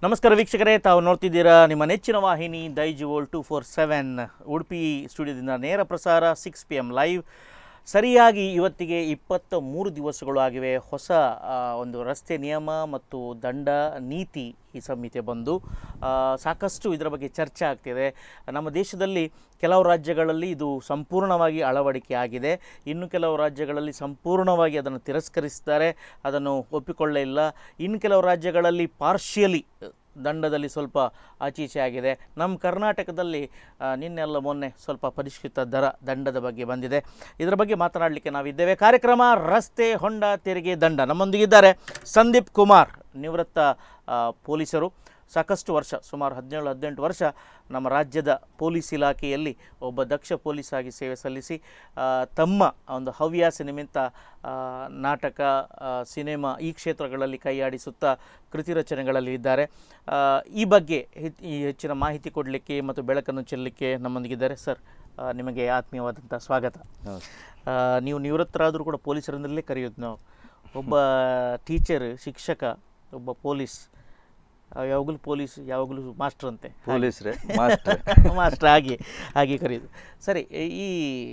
ನಮಸ್ಕಾರ ವೀಕ್ಷಕರೇ ತಾವು ನೋಡ್ತಿದ್ದೀರಾ ನಿಮ್ಮ ನೆಚ್ಚಿನ ವಾಹಿನಿ Daijiworld two four seven Udupi ಸ್ಟುಡಿಯೋದಿಂದ ನೇರ ಪ್ರಸಾರ ಸಿಕ್ಸ್ ಪಿ ಎಮ್ ಲೈವ್ ಸರಿಯಾಗಿ ಇವತ್ತಿಗೆ ಇಪ್ಪತ್ತ ಮೂರು ದಿವಸಗಳು ಆಗಿವೆ ಹೊಸ ಆ, ಒಂದು ರಸ್ತೆ ನಿಯಮ ಮತ್ತು ದಂಡ ನೀತಿ ಈ ಸಂಹಿತೆ ಬಂದು ಆ, ಸಾಕಷ್ಟು ಇದರ ಬಗ್ಗೆ ಚರ್ಚೆ ಆಗ್ತಿದೆ ನಮ್ಮ ದೇಶದಲ್ಲಿ ಕೆಲವು ರಾಜ್ಯಗಳಲ್ಲಿ ಇದು ಸಂಪೂರ್ಣವಾಗಿ ಅಳವಡಿಕೆ ಆಗಿದೆ ಇನ್ನು ಕೆಲವು ರಾಜ್ಯಗಳಲ್ಲಿ ಸಂಪೂರ್ಣವಾಗಿ ಅದನ್ನು ತಿರಸ್ಕರಿಸಿದ್ದಾರೆ ಅದನ್ನು ಒಪ್ಪಿಕೊಳ್ಳೇ ಇಲ್ಲ ಇನ್ನು ಕೆಲವು ರಾಜ್ಯಗಳಲ್ಲಿ ಪಾರ್ಷಿಯಲಿ ದಂಡದಲ್ಲಿ ಸ್ವಲ್ಪ ಆಚೀಚೆ ಆಗಿದೆ ನಮ್ಮ ಕರ್ನಾಟಕದಲ್ಲಿ ಆ, ನಿನ್ನೆಲ್ಲ ಮೊನ್ನೆ ಸ್ವಲ್ಪ ಪರಿಷ್ಕೃತ ದರ ದಂಡದ ಬಗ್ಗೆ ಬಂದಿದೆ ಇದರ ಬಗ್ಗೆ ಮಾತನಾಡಲಿಕ್ಕೆ ನಾವಿದ್ದೇವೆ ಕಾರ್ಯಕ್ರಮ ರಸ್ತೆ ಹೊಂಡ ತೆರಿಗೆ ದಂಡ ನಮ್ಮೊಂದಿಗಿದ್ದಾರೆ ಸಂದೀಪ್ ಕುಮಾರ್ ನಿವೃತ್ತ ಆ, ಪೊಲೀಸರು ಸಾಕಷ್ಟು ವರ್ಷ ಸುಮಾರು ಹದಿನೇಳು ಹದಿನೆಂಟು ವರ್ಷ ನಮ್ಮ ರಾಜ್ಯದ ಪೊಲೀಸ್ ಇಲಾಖೆಯಲ್ಲಿ ಒಬ್ಬ ದಕ್ಷ ಪೊಲೀಸ್ ಆಗಿ ಸೇವೆ ಸಲ್ಲಿಸಿ ಆ, ತಮ್ಮ ಒಂದು ಹವ್ಯಾಸ ನಿಮಿತ್ತ ಆ, ನಾಟಕ ಆ, ಸಿನಿಮಾ ಈ ಕ್ಷೇತ್ರಗಳಲ್ಲಿ ಕೈಯಾಡಿಸುತ್ತಾ ಕೃತಿ ರಚನೆಗಳಲ್ಲಿ ಇದ್ದಾರೆ ಆ, ಈ ಬಗ್ಗೆ ಹೆಚ್- ಈ ಹೆಚ್ಚಿನ ಮಾಹಿತಿ ಕೊಡಲಿಕ್ಕೆ ಮತ್ತು ಬೆಳಕನ್ನು ಚೆಲ್ಲಲಿಕ್ಕೆ ನಮ್ಮೊಂದಿಗಿದ್ದಾರೆ ಸರ್ ಆ, ನಿಮಗೆ ಆತ್ಮೀಯವಾದಂಥ ಸ್ವಾಗತ ಆ, ನೀವು ನಿವೃತ್ತರಾದರೂ ಕೂಡ ಪೊಲೀಸರಿಂದಲೇ ಕರೆಯೋದು ನಾವು ಒಬ್ಬ ಟೀಚರ್ ಶಿಕ್ಷಕ ಒಬ್ಬ ಪೊಲೀಸ್ ಆ, ಯಾವಾಗಲೂ ಪೊಲೀಸ್ ಯಾವಾಗಲೂ ಮಾಸ್ಟರ್ ಅಂತೆ ಪೊಲೀಸ್ರೆ ಮಾಸ್ಟರ್ ಮಾಸ್ಟರ್ ಹಾಗೆ ಹಾಗೆ ಕರೆಯೋದು ಸರಿ ಈ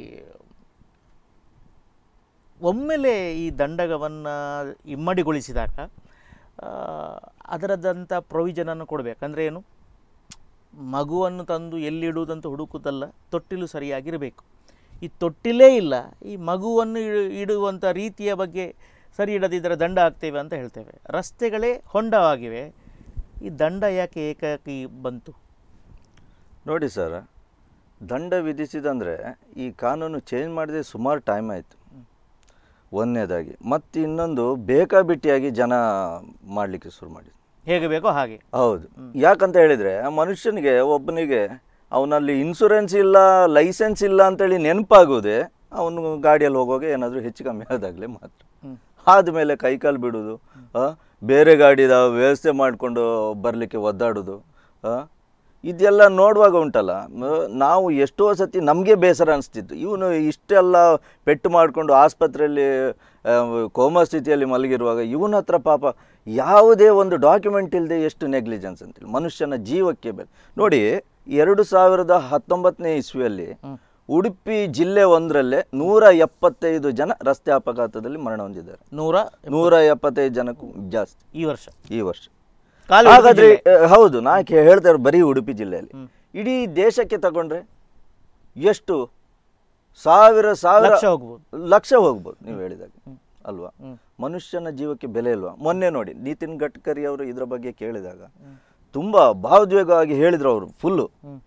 ಒಮ್ಮೆಲೆ ಈ ದಂಡಗವನ್ನು ಇಮ್ಮಡಿಗೊಳಿಸಿದಾಗ ಆ, ಅದರದಂಥ ಪ್ರೊವಿಷನನ್ನು ಕೊಡಬೇಕಂದ್ರೆ ಏನು ಮಗುವನ್ನು ತಂದು ಎಲ್ಲಿಡುವುದಂತ ಹುಡುಕುವುದಲ್ಲ ತೊಟ್ಟಿಲು ಸರಿಯಾಗಿರಬೇಕು ಈ ತೊಟ್ಟಿಲೇ ಇಲ್ಲ ಈ ಮಗುವನ್ನು ಇಡು- ಇಡುವಂಥ ರೀತಿಯ ಬಗ್ಗೆ ಸರಿ ಇಡದಿದ್ದರೆ ದಂಡ ಆಗ್ತೇವೆ ಅಂತ ಹೇಳ್ತೇವೆ ರಸ್ತೆಗಳೇ ಹೊಂಡವಾಗಿವೆ ಈ ದಂಡ ಯಾಕೆ ಏಕಾಕಿ ಬಂತು ನೋಡಿ ಸರ್ ದಂಡ ವಿಧಿಸಿದಂದರೆ ಈ ಕಾನೂನು ಚೇಂಜ್ ಮಾಡಿದೆ ಸುಮಾರು ಟೈಮ್ ಆಯಿತು ಒಂದನೇದಾಗಿ ಮತ್ತು ಇನ್ನೊಂದು ಬೇಕಾಬಿಟ್ಟಿಯಾಗಿ ಜನ ಮಾಡಲಿಕ್ಕೆ ಶುರು ಮಾಡಿದ್ರು ಹೇಗೆ ಬೇಕೋ ಹಾಗೆ ಹೌದು ಯಾಕಂತ ಹೇಳಿದರೆ ಆ ಮನುಷ್ಯನಿಗೆ ಒಬ್ಬನಿಗೆ ಅವನಲ್ಲಿ ಇನ್ಸೂರೆನ್ಸ್ ಇಲ್ಲ ಲೈಸೆನ್ಸ್ ಇಲ್ಲ ಅಂತೇಳಿ ನೆನಪಾಗೋದೆ ಅವನು ಗಾಡಿಯಲ್ಲಿ ಹೋಗುವಾಗ ಏನಾದರೂ ಹೆಚ್ಚು ಕಮ್ಮಿ ಆದಾಗಲೇ ಮಾತ್ರ ಹ್ಮ್. ಆದಮೇಲೆ ಕೈಕಾಲು ಬಿಡೋದು ಆ, ಬೇರೆ ಗಾಡಿದ ವ್ಯವಸ್ಥೆ ಮಾಡಿಕೊಂಡು ಬರಲಿಕ್ಕೆ ಒದ್ದಾಡೋದು ಆ, ಇದೆಲ್ಲ ನೋಡುವಾಗ ಉಂಟಲ್ಲ ಮ- ನಾವು ಎಷ್ಟೋ ಸತಿ ನಮಗೆ ಬೇಸರ ಅನಿಸ್ತಿತ್ತು ಇವನು ಇಷ್ಟೆಲ್ಲ ಪೆಟ್ಟು ಮಾಡಿಕೊಂಡು ಆಸ್ಪತ್ರೆಯಲ್ಲಿ ಆ, ಕೋಮಾ ಸ್ಥಿತಿಯಲ್ಲಿ ಮಲಗಿರುವಾಗ ಇವನ ಹತ್ರ ಪಾಪ ಯಾವುದೇ ಒಂದು ಡಾಕ್ಯುಮೆಂಟ್ ಇಲ್ಲದೆ ಎಷ್ಟು ನೆಗ್ಲಿಜೆನ್ಸ್ ಅಂತೇಳಿ ಮನುಷ್ಯನ ಜೀವಕ್ಕೆ ಬೆಲೆ ನೋಡಿ ಎರಡು ಸಾವಿರದ ಹತ್ತೊಂಬತ್ತನೇ ಇಸ್ವಿಯಲ್ಲಿ ಉಡುಪಿ ಜಿಲ್ಲೆ ಒಂದರಲ್ಲೇ ನೂರ ಎಪ್ಪತ್ತೈದು ಜನ ರಸ್ತೆ ಅಪಘಾತದಲ್ಲಿ ಮರಣ ಹೊಂದಿದ್ದಾರೆ ನೂರ ನೂರ ಎಪ್ಪತ್ತೈದು ಜನಕ್ಕೂ ಜಾಸ್ತಿ ಈ ವರ್ಷ ಈ ವರ್ಷ ಕಾಲು ಹಾಗಾದ್ರೆ ಅಹ್, ಹೌದು ನಾ ಕೇ- ಹೇಳ್ತಾ ಇರೋದು ಬರೀ ಉಡುಪಿ ಜಿಲ್ಲೆಯಲ್ಲಿ ಇಡೀ ದೇಶಕ್ಕೆ ತಗೊಂಡ್ರೆ ಎಷ್ಟು ಸಾವಿರ ಸಾವಿರ ಲಕ್ಷ ಹೋಗ್ಬೋದು ಲಕ್ಷ ಹೋಗ್ಬೋದು ನೀವು ಹೇಳಿದಾಗ ಅಲ್ವಾ ಮನುಷ್ಯನ ಜೀವಕ್ಕೆ ಬೆಲೆ ಇಲ್ವಾ ಮೊನ್ನೆ ನೋಡಿ ನಿತಿನ್ ಗಡ್ಕರಿ ಅವರು ಇದರ ಬಗ್ಗೆ ಕೇಳಿದಾಗ ತುಂಬಾ ಭಾವೋದ್ವೇಗವಾಗಿ ಹೇಳಿದ್ರು ಅವರು ಫುಲ್ಲು ಹ್ಮ್.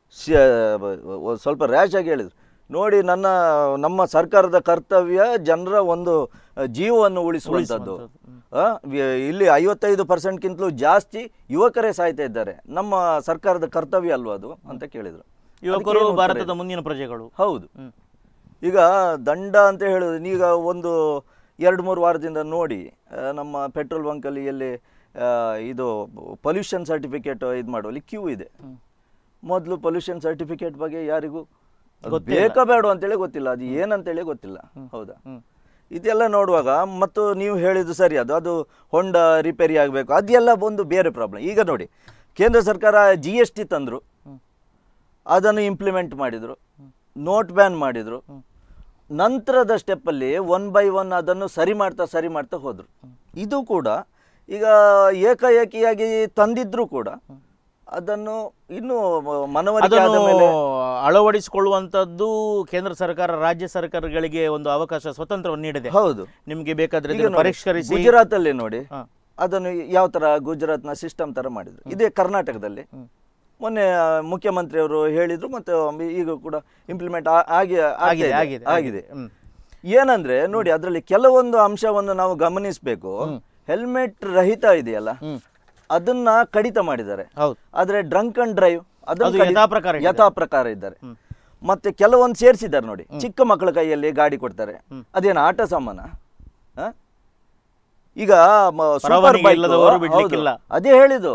ಸ್ವಲ್ಪ ರ್ಯಾಶ್ ಆಗಿ ಹೇಳಿದ್ರು ನೋಡಿ ನನ್ನ ನಮ್ಮ ಸರ್ಕಾರದ ಕರ್ತವ್ಯ ಜನರ ಒಂದು ಅಹ್, ಜೀವವನ್ನು ಉಳಿಸುವಂಥದ್ದು ಆ, ವಿ- ಇಲ್ಲಿ ಐವತ್ತೈದು ಪರ್ಸೆಂಟ್ಗಿಂತಲೂ ಜಾಸ್ತಿ ಯುವಕರೇ ಸಾಯ್ತಾ ಇದ್ದಾರೆ ನಮ್ಮ ಸರ್ಕಾರದ ಕರ್ತವ್ಯ ಅಲ್ವಾ ಅದು ಅಂತ ಕೇಳಿದ್ರು ಯುವಕರು ಅದಕ್ಕೇನು ಉತ್ತರ ಭಾರತದ ಇದೆ? ಮುಂದಿನ ಪ್ರಜೆಗಳು ಹೌದು ಹ್ಮ್. ಈಗ ದಂಡ ಅಂತ ಹೇಳೋದು ಈಗ ಒಂದು ಎರಡು ಮೂರು ವಾರದಿಂದ ನೋಡಿ ಆ, ನಮ್ಮ ಪೆಟ್ರೋಲ್ ಬಂಕಲ್ಲಿ ಎಲ್ಲಿ ಆ, ಇದು ಪೊಲ್ಯೂಷನ್ ಸರ್ಟಿಫಿಕೇಟ್ ಇದು ಮಾಡುವಲ್ಲಿ ಕ್ಯೂ ಇದೆ ಮೊದಲು ಪೊಲ್ಯೂಷನ್ ಸರ್ಟಿಫಿಕೇಟ್ ಬಗ್ಗೆ ಯಾರಿಗೂ ಅದು ಬೇಕಾ ಬೇಡ ಅಂತೇಳಿ ಗೊತ್ತಿಲ್ಲ ಅದು ಏನಂತೇಳಿ ಗೊತ್ತಿಲ್ಲ ಹೌದಾ ಹ್ಮ್. ಇದೆಲ್ಲ ನೋಡುವಾಗ ಮತ್ತು ನೀವು ಹೇಳಿದ್ದು ಸರಿ ಅದು ಅದು ಹೊಂಡ ರಿಪೇರಿ ಆಗಬೇಕು ಅದೆಲ್ಲ ಒಂದು ಬೇರೆ ಪ್ರಾಬ್ಲಮ್ ಈಗ ನೋಡಿ ಕೇಂದ್ರ ಸರ್ಕಾರ ಜಿ ಎಸ್ ಟಿ ತಂದರು ಅದನ್ನು ಇಂಪ್ಲಿಮೆಂಟ್ ಮಾಡಿದರು ನೋಟ್ ಬ್ಯಾನ್ ಮಾಡಿದರು ನಂತರದ ಸ್ಟೆಪ್ಪಲ್ಲಿ ಒನ್ ಬೈ ಒನ್ ಅದನ್ನು ಸರಿ ಮಾಡ್ತಾ ಸರಿ ಮಾಡ್ತಾ ಹೋದರು ಇದು ಕೂಡ ಈಗ ಏಕಾಏಕಿಯಾಗಿ ತಂದಿದ್ರು ಕೂಡ ಅದನ್ನು ಇನ್ನೂ ಮನವರಿಕೆ ಆದ ಅದನ್ನು ಮೇಲೆ ಅಳವಡಿಸಿಕೊಳ್ಳುವಂತದ್ದು ಕೇಂದ್ರ ಸರ್ಕಾರ ರಾಜ್ಯ ಸರ್ಕಾರಗಳಿಗೆ ಒಂದು ಅವಕಾಶ ಸ್ವತಂತ್ರವನ್ನು ನೀಡಿದೆ ಹೌದು ನಿಮ್ಗೆ ಬೇಕಾದ್ರೆ ಈಗ ಇದನ್ನು ನೋಡಿ, ಪರಿಷ್ಕರಿಸಿ ಗುಜರಾತಲ್ಲಿ ನೋಡಿ ಹಾ. ಅದನ್ನು ಯಾವ ತರ ಗುಜರಾತ್ನ ಸಿಸ್ಟಮ್ ತರ ಮಾಡಿದ್ರು ಇದೇ ಕರ್ನಾಟಕದಲ್ಲಿ ಮೊನ್ನೆ ಆ, ಮುಖ್ಯಮಂತ್ರಿಯವರು ಹೇಳಿದ್ರು ಮತ್ತೆ ಈಗ ಕೂಡ ಇಂಪ್ಲಿಮೆಂಟ್ ಆಗಿ ಆಗ್ತಾ ಆಗಿದೆ ಇದೆ. ಆಗಿದೆ ಆಗಿದೆ ಹ್ಮ್. ಏನಂದ್ರೆ ನೋಡಿ ಅದರಲ್ಲಿ ಕೆಲವೊಂದು ಅಂಶವನ್ನು ನಾವು ಗಮನಿಸಬೇಕು ಹೆಲ್ಮೆಟ್ ರಹಿತ ಇದೆಯಲ್ಲ ಹ್ಮ್. ಅದನ್ನ ಕಡಿತ ಮಾಡಿದ್ದಾರೆ ಹೌದು ಆದ್ರೆ ಡ್ರಂಕ್ ಅಂಡ್ ಡ್ರೈವ್ ಅದು ಅದನ್ನು ಯಥಾ ಪ್ರಕಾರ ಇದೆ. ಯಥಾ ಪ್ರಕಾರ ಇದ್ದಾರೆ ಮತ್ತೆ ಕೆಲವೊಂದು ಸೇರಿಸಿದ್ದಾರೆ ನೋಡಿ ಚಿಕ್ಕ ಮಕ್ಕಳ ಕೈಯಲ್ಲಿ ಗಾಡಿ ಕೊಡ್ತಾರೆ ಅದೇನು ಆಟ ಸಾಮಾನ ಹ? ಈಗ ಮ- super ಪರವಾನಗಿ bike, ಇಲ್ಲದವರು ಹೌದು. ಬಿಡ್ಲಿಕ್ಕಿಲ್ಲ. ಅದೇ ಹೇಳಿದ್ದು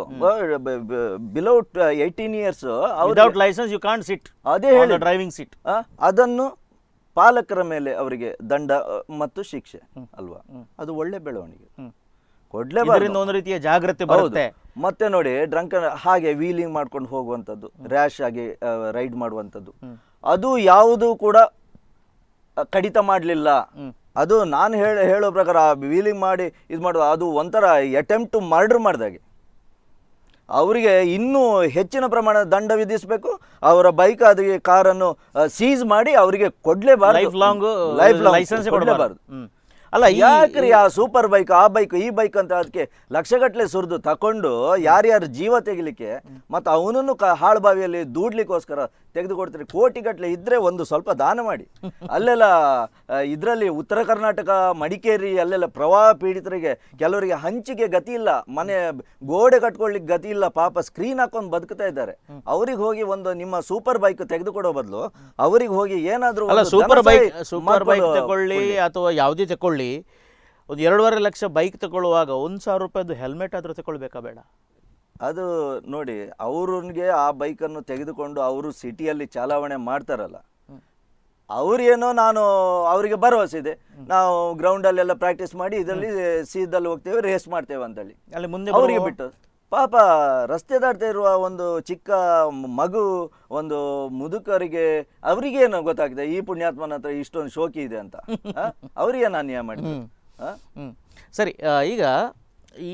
below eighteen years without licence you can't sit ಅದೇ ಹೇಳಿ ಡ್ರೈವಿಂಗ್ ಸೀಟ್ ಅದನ್ನು ಪಾಲಕರ ಮೇಲೆ ಅವರಿಗೆ ದಂಡ ಅ, ಮತ್ತು ಶಿಕ್ಷೆ ಅಲ್ವಾ ಅದು ಒಳ್ಳೆ ಬೆಳವಣಿಗೆ ಕೊಡ್ಲೇಬಾರ್ದು ಇದರಿಂದ ಒಂದು ರೀತಿಯ ಜಾಗ್ರತೆ ಹೌದು ಬರುತ್ತೆ ಮತ್ತೆ ನೋಡಿ ಡ್ರಂಕ್ ಹಾಗೆ ವೀಲಿಂಗ್ ಮಾಡ್ಕೊಂಡು ಹೋಗುವಂಥದ್ದು ರ್ಯಾಶ್ ಆಗಿ ರೈಡ್ ಮಾಡುವಂಥದ್ದು ಅದು ಯಾವುದು ಕೂಡ ಆ, ಕಡಿತ ಮಾಡಲಿಲ್ಲ ಹ್ಮ್. ಅದು ನಾನು ಹೇಳ ಹೇಳೋ ಪ್ರಕಾರ ವೀಲಿಂಗ್ ಮಾಡಿ ಇದು ಮಾಡೋದು ಅದು ಒಂಥರ ಅಟೆಂಪ್ಟ್ ಟು ಮರ್ಡರ್ ಮಾಡಿದಾಗೆ ಅವರಿಗೆ ಇನ್ನೂ ಹೆಚ್ಚಿನ ಪ್ರಮಾಣದ ದಂಡ ವಿಧಿಸಬೇಕು ಅವರ ಬೈಕ್ ಅದಕ್ಕೆ ಕಾರನ್ನು ಸೀಸ್ ಮಾಡಿ ಅವರಿಗೆ ಕೊಡ್ಲೇಬಾರ್ದು ಲೈಫ್ ಲಾಂಗ್ ಲೈಫ್ ಲೈಸೆನ್ಸ್ ಕೊಡಲೇಬಾರ್ದು ಹ್ಮ್ ಅಲ್ಲ ಈ ಯಾಕ್ರಿ ಆ ಸೂಪರ್ ಬೈಕ್ ಆ ಬೈಕ್ ಈ ಬೈಕ್ ಅಂತ ಅದಕ್ಕೆ ಲಕ್ಷಗಟ್ಟಲೆ ಸುರಿದು ತಕೊಂಡು ಯಾರ್ಯಾರ ಜೀವ ತೆಗಿಲಿಕ್ಕೆ ಮತ್ತು ಅವನನ್ನು ಕ ಹಾಳು ಬಾವಿಯಲ್ಲಿ ದೂಡ್ಲಿಕ್ಕೋಸ್ಕರ ತೆಗೆದುಕೊಡ್ತಾರೆ ಕೋಟಿಗಟ್ಟಲೆ ಇದ್ರೆ ಒಂದು ಸ್ವಲ್ಪ ದಾನ ಮಾಡಿ ಅಲ್ಲೆಲ್ಲ ಇದರಲ್ಲಿ ಉತ್ತರ ಕರ್ನಾಟಕ ಮಡಿಕೇರಿ ಅಲ್ಲೆಲ್ಲ ಪ್ರವಾಹ ಪೀಡಿತರಿಗೆ ಕೆಲವರಿಗೆ ಹಂಚಿಗೆ ಗತಿ ಇಲ್ಲ ಮನೆ ಗೋಡೆ ಕಟ್ಕೊಳ್ಳಿಕ್ಕೆ ಗತಿ ಇಲ್ಲ ಪಾಪ ಸ್ಕ್ರೀನ್ ಹಾಕೊಂಡು ಬದುಕ್ತಾ ಇದ್ದಾರೆ ಅವ್ರಿಗೆ ಹೋಗಿ ಒಂದು ನಿಮ್ಮ ಸೂಪರ್ ಬೈಕ್ ತೆಗೆದುಕೊಡೋ ಬದಲು ಅವ್ರಿಗೆ ಹೋಗಿ ಏನಾದ್ರೂ ಅಲ್ಲ ಒಂದು ಸೂಪರ್ ದನ ಬೈಕ್ ಸಾಯಿ ಸೂಪರ್ ಬೈಕ್ ಮಾಡ್ಕೊಂಡು ತಗೊಳ್ಳಿ ಅಥವಾ ಯಾವುದೇ ತಗೊಳ್ಳಿ ಒಂದು ಎರಡೂವರೆ ಲಕ್ಷ ಬೈಕ್ ತಗೊಳ್ಳುವಾಗ ಒಂದು ಸಾವಿರ ರೂಪಾಯಿದು ಹೆಲ್ಮೆಟ್ ಆದರೂ ತಗೊಳ್ಬೇಕಾ ಬೇಡ ಅದು ನೋಡಿ ಅವ್ರಿಗೆ ಆ ಬೈಕನ್ನು ತೆಗೆದುಕೊಂಡು ಅವರು ಸಿಟಿಯಲ್ಲಿ ಚಾಲಾವಣೆ ಮಾಡ್ತಾರಲ್ಲ ಅವ್ರೇನೋ ನಾನು ಅವರಿಗೆ ಭರವಸೆ ಇದೆ ನಾವು ಗ್ರೌಂಡಲ್ಲೆಲ್ಲ ಪ್ರಾಕ್ಟೀಸ್ ಮಾಡಿ ಇದರಲ್ಲಿ ಸೀದಲ್ಲಿ ಹೋಗ್ತೇವೆ ರೇಸ್ ಮಾಡ್ತೇವೆ ಅಂತೇಳಿ ಅಲ್ಲಿ ಮುಂದೆ ಅವರಿಗೆ ಬರುವ- ಬಿಟ್ಟು ಪಾಪ ರಸ್ತೆ ದಾಟ್ತಾ ಇರುವ ಒಂದು ಚಿಕ್ಕ ಮ- ಮಗು ಒಂದು ಮುದುಕರಿಗೆ ಅವರಿಗೇನು ಗೊತ್ತಾಗಿದೆ ಈ ಪುಣ್ಯಾತ್ಮನ ಹತ್ರ ಇಷ್ಟೊಂದು ಶೋಕಿ ಇದೆ ಅಂತ ಆ? ಅವ್ರಿಗೇನು ಅನ್ಯಾಯ ಮಾಡಿದ್ರು ಆ? ಹ್ಮ್. ಸರಿ ಆ, ಈಗ ಈ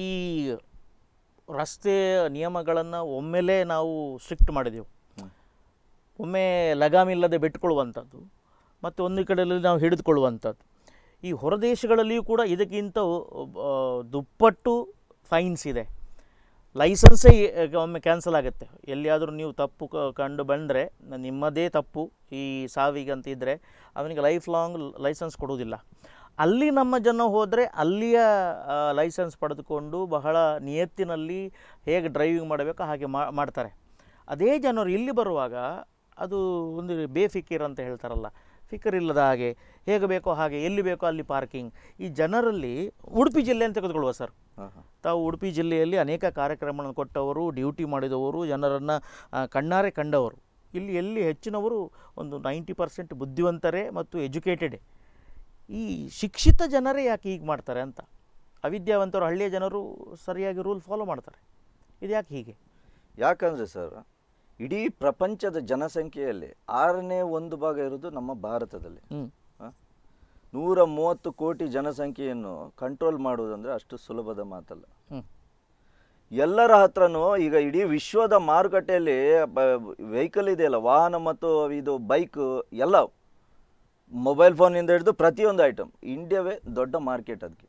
ರಸ್ತೆ ನಿಯಮಗಳನ್ನು ಒಮ್ಮೆಲೇ ನಾವು ಸ್ಟ್ರಿಕ್ಟ್ ಮಾಡಿದೆವು ಒಮ್ಮೆ ಲಗಾಮಿಲ್ಲದೆ ಬಿಟ್ಟುಕೊಳ್ಳುವಂಥದ್ದು ಮತ್ತು ಒಂದು ಕಡೆಯಲ್ಲಿ ನಾವು ಹಿಡಿದುಕೊಳ್ಳುವಂಥದ್ದು ಈ ಹೊರದೇಶಗಳಲ್ಲಿಯೂ ಕೂಡ ಇದಕ್ಕಿಂತ ಆ, ದುಪ್ಪಟ್ಟು ಫೈನ್ಸ್ ಇದೆ ಲೈಸೆನ್ಸೇ ಈಗ ಒಮ್ಮೆ ಕ್ಯಾನ್ಸಲ್ ಆಗುತ್ತೆ ಎಲ್ಲಿಯಾದರೂ ನೀವು ತಪ್ಪು ಕ- ಕಂಡು ಬಂದರೆ ನಿಮ್ಮದೇ ತಪ್ಪು ಈ ಸಾವಿಗೆ ಅಂತ ಇದ್ದರೆ ಅವನಿಗೆ ಲೈಫ್ ಲಾಂಗ್ ಲೈಸೆನ್ಸ್ ಕೊಡುವುದಿಲ್ಲ ಅಲ್ಲಿ ನಮ್ಮ ಜನ ಹೋದರೆ ಅಲ್ಲಿಯ ಲೈಸೆನ್ಸ್ ಪಡೆದುಕೊಂಡು ಬಹಳ ನಿಯತ್ತಿನಲ್ಲಿ ಹೇಗೆ ಡ್ರೈವಿಂಗ್ ಮಾಡಬೇಕು ಹಾಗೆ ಮಾ- ಮಾಡ್ತಾರೆ ಅದೇ ಜನರು ಇಲ್ಲಿ ಬರುವಾಗ ಅದು ಒಂದು ಬೇಫಿಕಿರ್ ಅಂತ ಹೇಳ್ತಾರಲ್ಲ ಫಿಕರ್ ಇಲ್ಲದ ಹಾಗೆ ಹೇಗೆ ಬೇಕೋ ಹಾಗೆ ಎಲ್ಲಿ ಬೇಕೋ ಅಲ್ಲಿ ಪಾರ್ಕಿಂಗ್ ಈ ಜನರಲ್ಲಿ ಉಡುಪಿ ಜಿಲ್ಲೆಯನ್ನು ತೆಗೆದುಕೊಳ್ಳುವ ಸರ್ ಹಾ, ಹಾ. ತಾವು ಉಡುಪಿ ಜಿಲ್ಲೆಯಲ್ಲಿ ಅನೇಕ ಕಾರ್ಯಕ್ರಮಗಳನ್ನು ಕೊಟ್ಟವರು ಡ್ಯೂಟಿ ಮಾಡಿದವರು ಜನರನ್ನು ಕಣ್ಣಾರೆ ಕಂಡವರು ಇಲ್ಲಿ ಎಲ್ಲಿ ಹೆಚ್ಚಿನವರು ಒಂದು ನೈಂಟಿ ಪರ್ಸೆಂಟ್ ಬುದ್ಧಿವಂತರೇ ಮತ್ತು ಎಜುಕೇಟೆಡೇ ಈ ಶಿಕ್ಷಿತ ಜನರೇ ಯಾಕೆ ಹೀಗೆ ಮಾಡ್ತಾರೆ ಅಂತ ಅವಿದ್ಯಾವಂತರು ಹಳ್ಳಿಯ ಜನರು ಸರಿಯಾಗಿ ರೂಲ್ ಫಾಲೋ ಮಾಡ್ತಾರೆ ಇದು ಯಾಕೆ ಹೀಗೆ ಯಾಕಂದ್ರೆ ಸರ್ ಇಡೀ ಪ್ರಪಂಚದ ಜನಸಂಖ್ಯೆಯಲ್ಲಿ ಆರನೇ ಒಂದು ಭಾಗ ಇರೋದು ನಮ್ಮ ಭಾರತದಲ್ಲಿ ಹ್ಞೂ ಆ? ನೂರ ಮೂವತ್ತು ಕೋಟಿ ಜನಸಂಖ್ಯೆಯನ್ನು ಕಂಟ್ರೋಲ್ ಮಾಡುವುದಂದ್ರೆ ಅಷ್ಟು ಸುಲಭದ ಮಾತಲ್ಲ ಹ್ಞೂ ಎಲ್ಲರ ಹತ್ರನೂ ಈಗ ಇಡೀ ವಿಶ್ವದ ಮಾರುಕಟ್ಟೆಯಲ್ಲಿ ವೆಹಿಕಲ್ ಇದೆಯಲ್ಲ ವಾಹನ ಮತ್ತು ಇದು ಬೈಕ್ ಎಲ್ಲ ಮೊಬೈಲ್ ಫೋನಿಂದ ಹಿಡಿದು ಪ್ರತಿಯೊಂದು ಐಟಮ್ ಇಂಡಿಯಾವೇ ದೊಡ್ಡ ಮಾರ್ಕೆಟ್ ಅದಕ್ಕೆ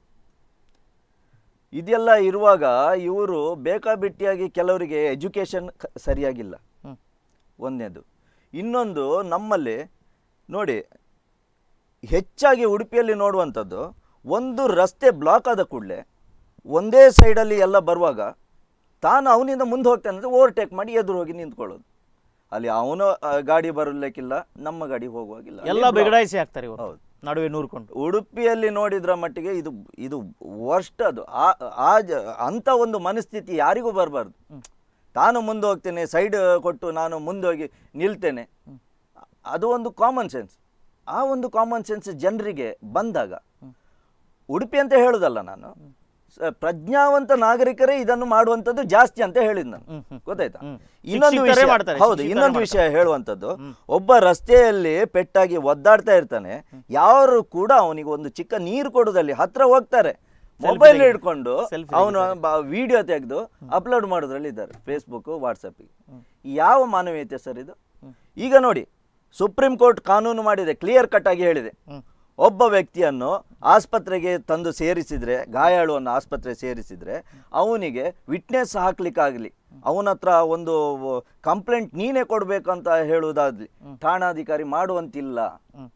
ಇದೆಲ್ಲ ಇರುವಾಗ ಇವರು ಬೇಕಾಬಿಟ್ಟಿಯಾಗಿ ಕೆಲವರಿಗೆ ಎಜುಕೇಷನ್ ಸರಿಯಾಗಿಲ್ಲ ಹ್ಞೂ ಒಂದನೇದು ಇನ್ನೊಂದು ನಮ್ಮಲ್ಲಿ ನೋಡಿ ಹೆಚ್ಚಾಗಿ ಉಡುಪಿಯಲ್ಲಿ ನೋಡುವಂಥದ್ದು ಒಂದು ರಸ್ತೆ ಬ್ಲಾಕ್ ಆದ ಕೂಡಲೇ ಒಂದೇ ಸೈಡಲ್ಲಿ ಎಲ್ಲ ಬರುವಾಗ ತಾನು ಅವನಿಂದ ಮುಂದೆ ಹೋಗ್ತಾನೆ ಅಂದರೆ ಓವರ್ಟೇಕ್ ಮಾಡಿ ಎದುರು ಹೋಗಿ ನಿಂತ್ಕೊಳ್ಳೋದು ಅಲ್ಲಿ ಅವನ ಆ, ಗಾಡಿ ಬರಲಿಕ್ಕಿಲ್ಲ ನಮ್ಮ ಗಾಡಿ ಹೋಗುವಾಗಿಲ್ಲ ಅಲ್ಲಿ ಎಲ್ಲ block. ಬೆಗಡಾಯಿಸಿ ಹಾಕ್ತಾರೆ ಇವರು ಹೌದು ನಡುವೆ ನೂರ್ಕೊಂಡು ಉಡುಪಿಯಲ್ಲಿ ನೋಡಿದ್ರ ಮಟ್ಟಿಗೆ ಇದು ಇದು ವರ್ಸ್ಟ್ ಅದು ಆ ಆ ಜ- ಅಂಥ ಒಂದು ಮನಸ್ಥಿತಿ ಯಾರಿಗೂ ಬರಬಾರ್ದು ತಾನು ಮುಂದೆ ಹೋಗ್ತೇನೆ ಸೈಡ್ ಕೊಟ್ಟು ನಾನು ಮುಂದೆ ಹೋಗಿ ನಿಲ್ತೇನೆ ಅದು ಒಂದು ಕಾಮನ್ ಸೆನ್ಸ್ ಆ ಒಂದು ಕಾಮನ್ ಸೆನ್ಸ್ ಜನರಿಗೆ ಬಂದಾಗ ಉಡುಪಿ ಅಂತ ಹೇಳುದಲ್ಲ ನಾನು ಸ- ಪ್ರಜ್ಞಾವಂತ ನಾಗರಿಕರೇ ಇದನ್ನು ಮಾಡುವಂಥದ್ದು ಜಾಸ್ತಿ ಅಂತ ಹೇಳಿದ್ ನಾನು ಹ್ಮ್, ಹ್ಮ್. ಗೊತ್ತಾಯ್ತಾ ಹ್ಮ್. ಇನ್ನೊಂದು ಶಿಕ್ಷಿತರೇ ವಿಷಯ ಮಾಡ್ತಾರೆ, ಹೌದು ಶಿಕ್ಷಿತರೇ ಇನ್ನೊಂದು ಮಾಡ್ತಾರೆ. ವಿಷಯ ಹೇಳುವಂಥದ್ದು ಒಬ್ಬ ರಸ್ತೆಯಲ್ಲಿ ಪೆಟ್ಟಾಗಿ ಒದ್ದಾಡ್ತಾ ಇರ್ತಾನೆ ಯಾರು ಕೂಡ ಅವನಿಗೆ ಒಂದು ಚಿಕ್ಕ ನೀರು ಕೊಡುದಲ್ಲಿ ಹತ್ರ ಹೋಗ್ತಾರೆ ಮೊಬೈಲ್ ತೆಗಿ- ಹಿಡ್ಕೊಂಡು selfie ಅವನು ವಿಡಿಯೋ ತೆಗೆದು ಅಪ್ಲೋಡ್ ಮಾಡೋದ್ರಲ್ಲಿ ಇದ್ದಾರೆ ಫೇಸ್ಬುಕ್ ವಾಟ್ಸಪ್ಪಿಗೆ ಯಾವ ಮಾನವೀಯತೆ ಸರ್ ಇದು ಈಗ ನೋಡಿ ಸುಪ್ರೀಂ ಕೋರ್ಟ್ ಕಾನೂನು ಮಾಡಿದೆ ಕ್ಲಿಯರ್ ಕಟ್ ಆಗಿ ಹೇಳಿದೆ ಹ್ಮ್. ಒಬ್ಬ ವ್ಯಕ್ತಿಯನ್ನು ಆಸ್ಪತ್ರೆಗೆ ತಂದು ಸೇರಿಸಿದ್ರೆ ಗಾಯಾಳುವನ್ನು ಆಸ್ಪತ್ರೆ ಸೇರಿಸಿದ್ರೆ ಅವನಿಗೆ ವಿಟ್ನೆಸ್ ಹಾಕ್ಲಿಕ್ಕಾಗಲಿ ಅವನ ಹತ್ರ ಒಂದು ಕಂಪ್ಲೇಂಟ್ ನೀನೇ ಕೊಡಬೇಕಂತ ಹೇಳುವುದಾಗ್ಲಿ ಠಾಣಾಧಿಕಾರಿ ಮಾಡುವಂತಿಲ್ಲ ಹ್ಮ್.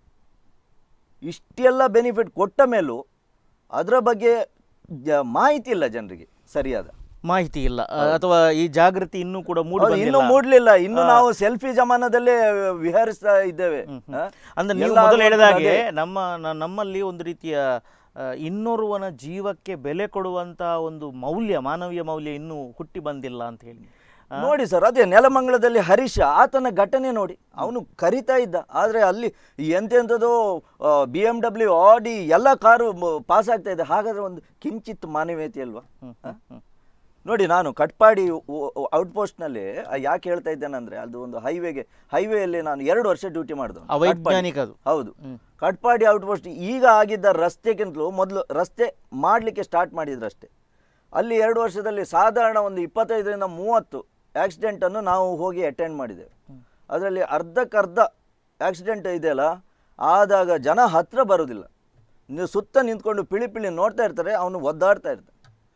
ಇಷ್ಟೆಲ್ಲ ಬೆನಿಫಿಟ್ ಕೊಟ್ಟ ಮೇಲೂ ಅದರ ಬಗ್ಗೆ ಜ- ಮಾಹಿತಿ ಇಲ್ಲ ಜನರಿಗೆ ಸರಿಯಾದ ಮಾಹಿತಿ ಇಲ್ಲ ಆ, ಅಥವಾ ಈ ಜಾಗೃತಿ ಇನ್ನೂ ಕೂಡ ಮೂಡಿ ಹೌದು, ಇನ್ನೂ ಬಂದಿಲ್ಲ ಮೂಡ್ಲಿಲ್ಲ ಇನ್ನು ನಾವು ಸೆಲ್ಫಿ ಜಮಾನದಲ್ಲೇ ವಿಹರಿಸ್ತಾ ಇದ್ದೇವೆ ಆ? ಅಂದ್ರೆ ನೀವು ಎಲ್ಲ ಮೊದಲು ಹೇಳಿದ ಆಗುವಂಥದ್ದು ಹಾಗೆ ಅದೇ. ನಮ್ಮ ನ- ನಮ್ಮಲ್ಲಿ ಒಂದು ರೀತಿಯ ಆ, ಇನ್ನೋರ್ವನ ಜೀವಕ್ಕೆ ಬೆಲೆ ಕೊಡುವಂತ ಒಂದು ಮೌಲ್ಯ ಮಾನವೀಯ ಮೌಲ್ಯ ಇನ್ನೂ ಹುಟ್ಟಿ ಬಂದಿಲ್ಲ ಅಂತ ಹೇಳಿ ಆ, ನೋಡಿ ಸರ್ ಅದೇ ನೆಲಮಂಗಲದಲ್ಲಿ ಹರೀಶ ಆತನ ಘಟನೆ ನೋಡಿ ಅವನು ಕರಿತಾ ಇದ್ದ ಆದರೆ ಅಲ್ಲಿ ಎಂತೆಂಥದ್ದು ಬಿ ಎಮ್ ಡಬ್ಲ್ಯೂ ಆಡಿ ಎಲ್ಲ ಕಾರು ಪಾಸ್ ಆಗ್ತಾ ಇದೆ ಹಾಗಾದ್ರೆ ಒಂದು ಕಿಂಚಿತ್ ಮಾನವೀಯತೆ ಅಲ್ವಾ ಹ್ಮ್, ಆ? ಹ್ಮ್. ನೋಡಿ ನಾನು ಕಟ್ಪಾಡಿ ಔಟ್ಪೋಸ್ಟ್ನಲ್ಲಿ ಯಾಕೆ ಹೇಳ್ತಾ ಇದ್ದೇನೆಂದ್ರೆ ಅದು ಒಂದು ಹೈವೇಗೆ ಹೈವೇಯಲ್ಲಿ ನಾನು ಎರಡು ವರ್ಷ ಡ್ಯೂಟಿ ಮಾಡಿದೆ ಅವೈಜ್ಞಾನಿಕ ಅದು ಹೌದು ಹ್ಮ್. ಕಟ್ಪಾಡಿ ಔಟ್ಪೋಸ್ಟ್ ಈಗ ಆಗಿದ್ದ ರಸ್ತೆಗಿಂತಲೂ ಮೊದಲು ರಸ್ತೆ ಮಾಡಲಿಕ್ಕೆ ಸ್ಟಾರ್ಟ್ ಮಾಡಿದ್ರಷ್ಟೇ ಅಲ್ಲಿ ಎರಡು ವರ್ಷದಲ್ಲಿ ಸಾಧಾರಣ ಒಂದು ಇಪ್ಪತ್ತೈದರಿಂದ ಮೂವತ್ತು ಆಕ್ಸಿಡೆಂಟನ್ನು ನಾವು ಹೋಗಿ ಅಟೆಂಡ್ ಮಾಡಿದ್ದೇವೆ ಅದರಲ್ಲಿ ಅರ್ಧಕ್ಕರ್ಧ ಆಕ್ಸಿಡೆಂಟ್ ಇದೆಯಲ್ಲ ಆದಾಗ ಜನ ಹತ್ರ ಬರೋದಿಲ್ಲ ನೀವು ಸುತ್ತ ನಿಂತ್ಕೊಂಡು piಳಿ ಪಿಳಿ ನೋಡ್ತಾ ಇರ್ತಾರೆ ಅವನು ಒದ್ದಾಡ್ತಾ ಇರ್ತಾನೆ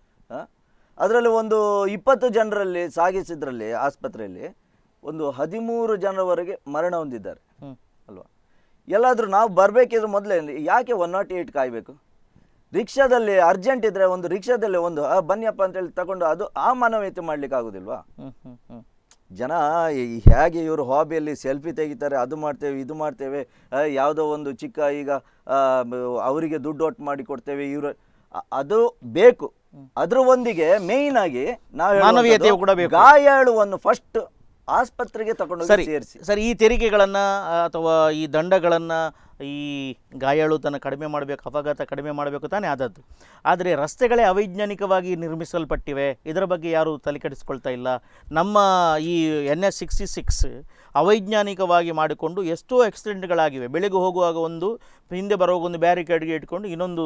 ಅದರಲ್ಲಿ ಒಂದು ಇಪ್ಪತ್ತು ಜನರಲ್ಲಿ ಸಾಗಿಸಿದ್ರಲ್ಲಿ ಆಸ್ಪತ್ರೆಯಲ್ಲಿ ಒಂದು ಹದಿಮೂರು ಜನರವರೆಗೆ ಮರಣ ಹೊಂದಿದ್ದಾರೆ ಹ್ಮ್. ಅಲ್ವಾ ಎಲ್ಲಾದರೂ ನಾವು ಬರಬೇಕಿದ್ರೆ ಮೊದಲೇ ಯಾಕೆ ಒನ್ ನಾಟ್ ಏಯ್ಟ್ ಕಾಯಬೇಕು ರಿಕ್ಷಾದಲ್ಲಿ ಅರ್ಜೆಂಟ್ ಇದ್ದರೆ ಒಂದು ರಿಕ್ಷಾದಲ್ಲಿ ಒಂದು ಆ, ಬನ್ನಿಯಪ್ಪ ಅಂತೇಳಿ ತಗೊಂಡು ಅದು ಆ ಮಾನವೀಯತೆ ಮಾಡ್ಲಿಕ್ಕೆ ಆಗೋದಿಲ್ವಾ ಹ್ಮ್ ಹ್ಮ್ ಹ್ಮ್ ಜನ ಈ ಹೇಗೆ ಇವರು ಹಾಬಿಯಲ್ಲಿ ಸೆಲ್ಫಿ ತೆಗಿತಾರೆ ಅದು ಮಾಡ್ತೇವೆ ಇದು ಮಾಡ್ತೇವೆ ಆ, ಯಾವುದೋ ಒಂದು ಚಿಕ್ಕ ಈಗ ಆ, ಬ- ಅವರಿಗೆ ದುಡ್ಡು ಒಟ್ಟು ಮಾಡಿ ಕೊಡ್ತೇವೆ ಇವರು ಅದು ಬೇಕು ಅದ್ರ ಒಂದಿಗೆ ಮೇಯ್ನ್ ಆಗಿ ನಾವು ಮಾನವೀಯತೆಯು ಕೂಡ ಬೇಕು. ಗಾಯಾಳುವನ್ನು ಫಸ್ಟ್ ಆಸ್ಪತ್ರೆಗೆ ತಗೊಂಡು ಸರಿ ಸೇರಿಸಿ ಸರ್ ಈ ತೆರಿಗೆಗಳನ್ನು ಅಥವಾ ಈ ದಂಡಗಳನ್ನು ಈ ಗಾಯಾಳುತನ ಕಡಿಮೆ ಮಾಡಬೇಕು ಅಪಘಾತ ಕಡಿಮೆ ಮಾಡಬೇಕು ತಾನೇ ಆದದ್ದು ಆದರೆ ರಸ್ತೆಗಳೇ ಅವೈಜ್ಞಾನಿಕವಾಗಿ ನಿರ್ಮಿಸಲ್ಪಟ್ಟಿವೆ ಇದರ ಬಗ್ಗೆ ಯಾರು ತಲೆ ಕೆಡಿಸ್ಕೊಳ್ತಾ ಇಲ್ಲ ನಮ್ಮ ಈ ಎನ್ ಎಸ್ ಸಿಕ್ಸ್ಟಿ ಸಿಕ್ಸ್ ಅವೈಜ್ಞಾನಿಕವಾಗಿ ಮಾಡಿಕೊಂಡು ಎಷ್ಟೋ ಆಕ್ಸಿಡೆಂಟ್ಗಳಾಗಿವೆ ಬೆಳಗ್ಗೆ ಹೋಗುವಾಗ ಒಂದು ಹಿಂದೆ ಬರುವಾಗ ಒಂದು ಬ್ಯಾರಿಕೇಡ್ಗೆ ಇಟ್ಕೊಂಡು ಇನ್ನೊಂದು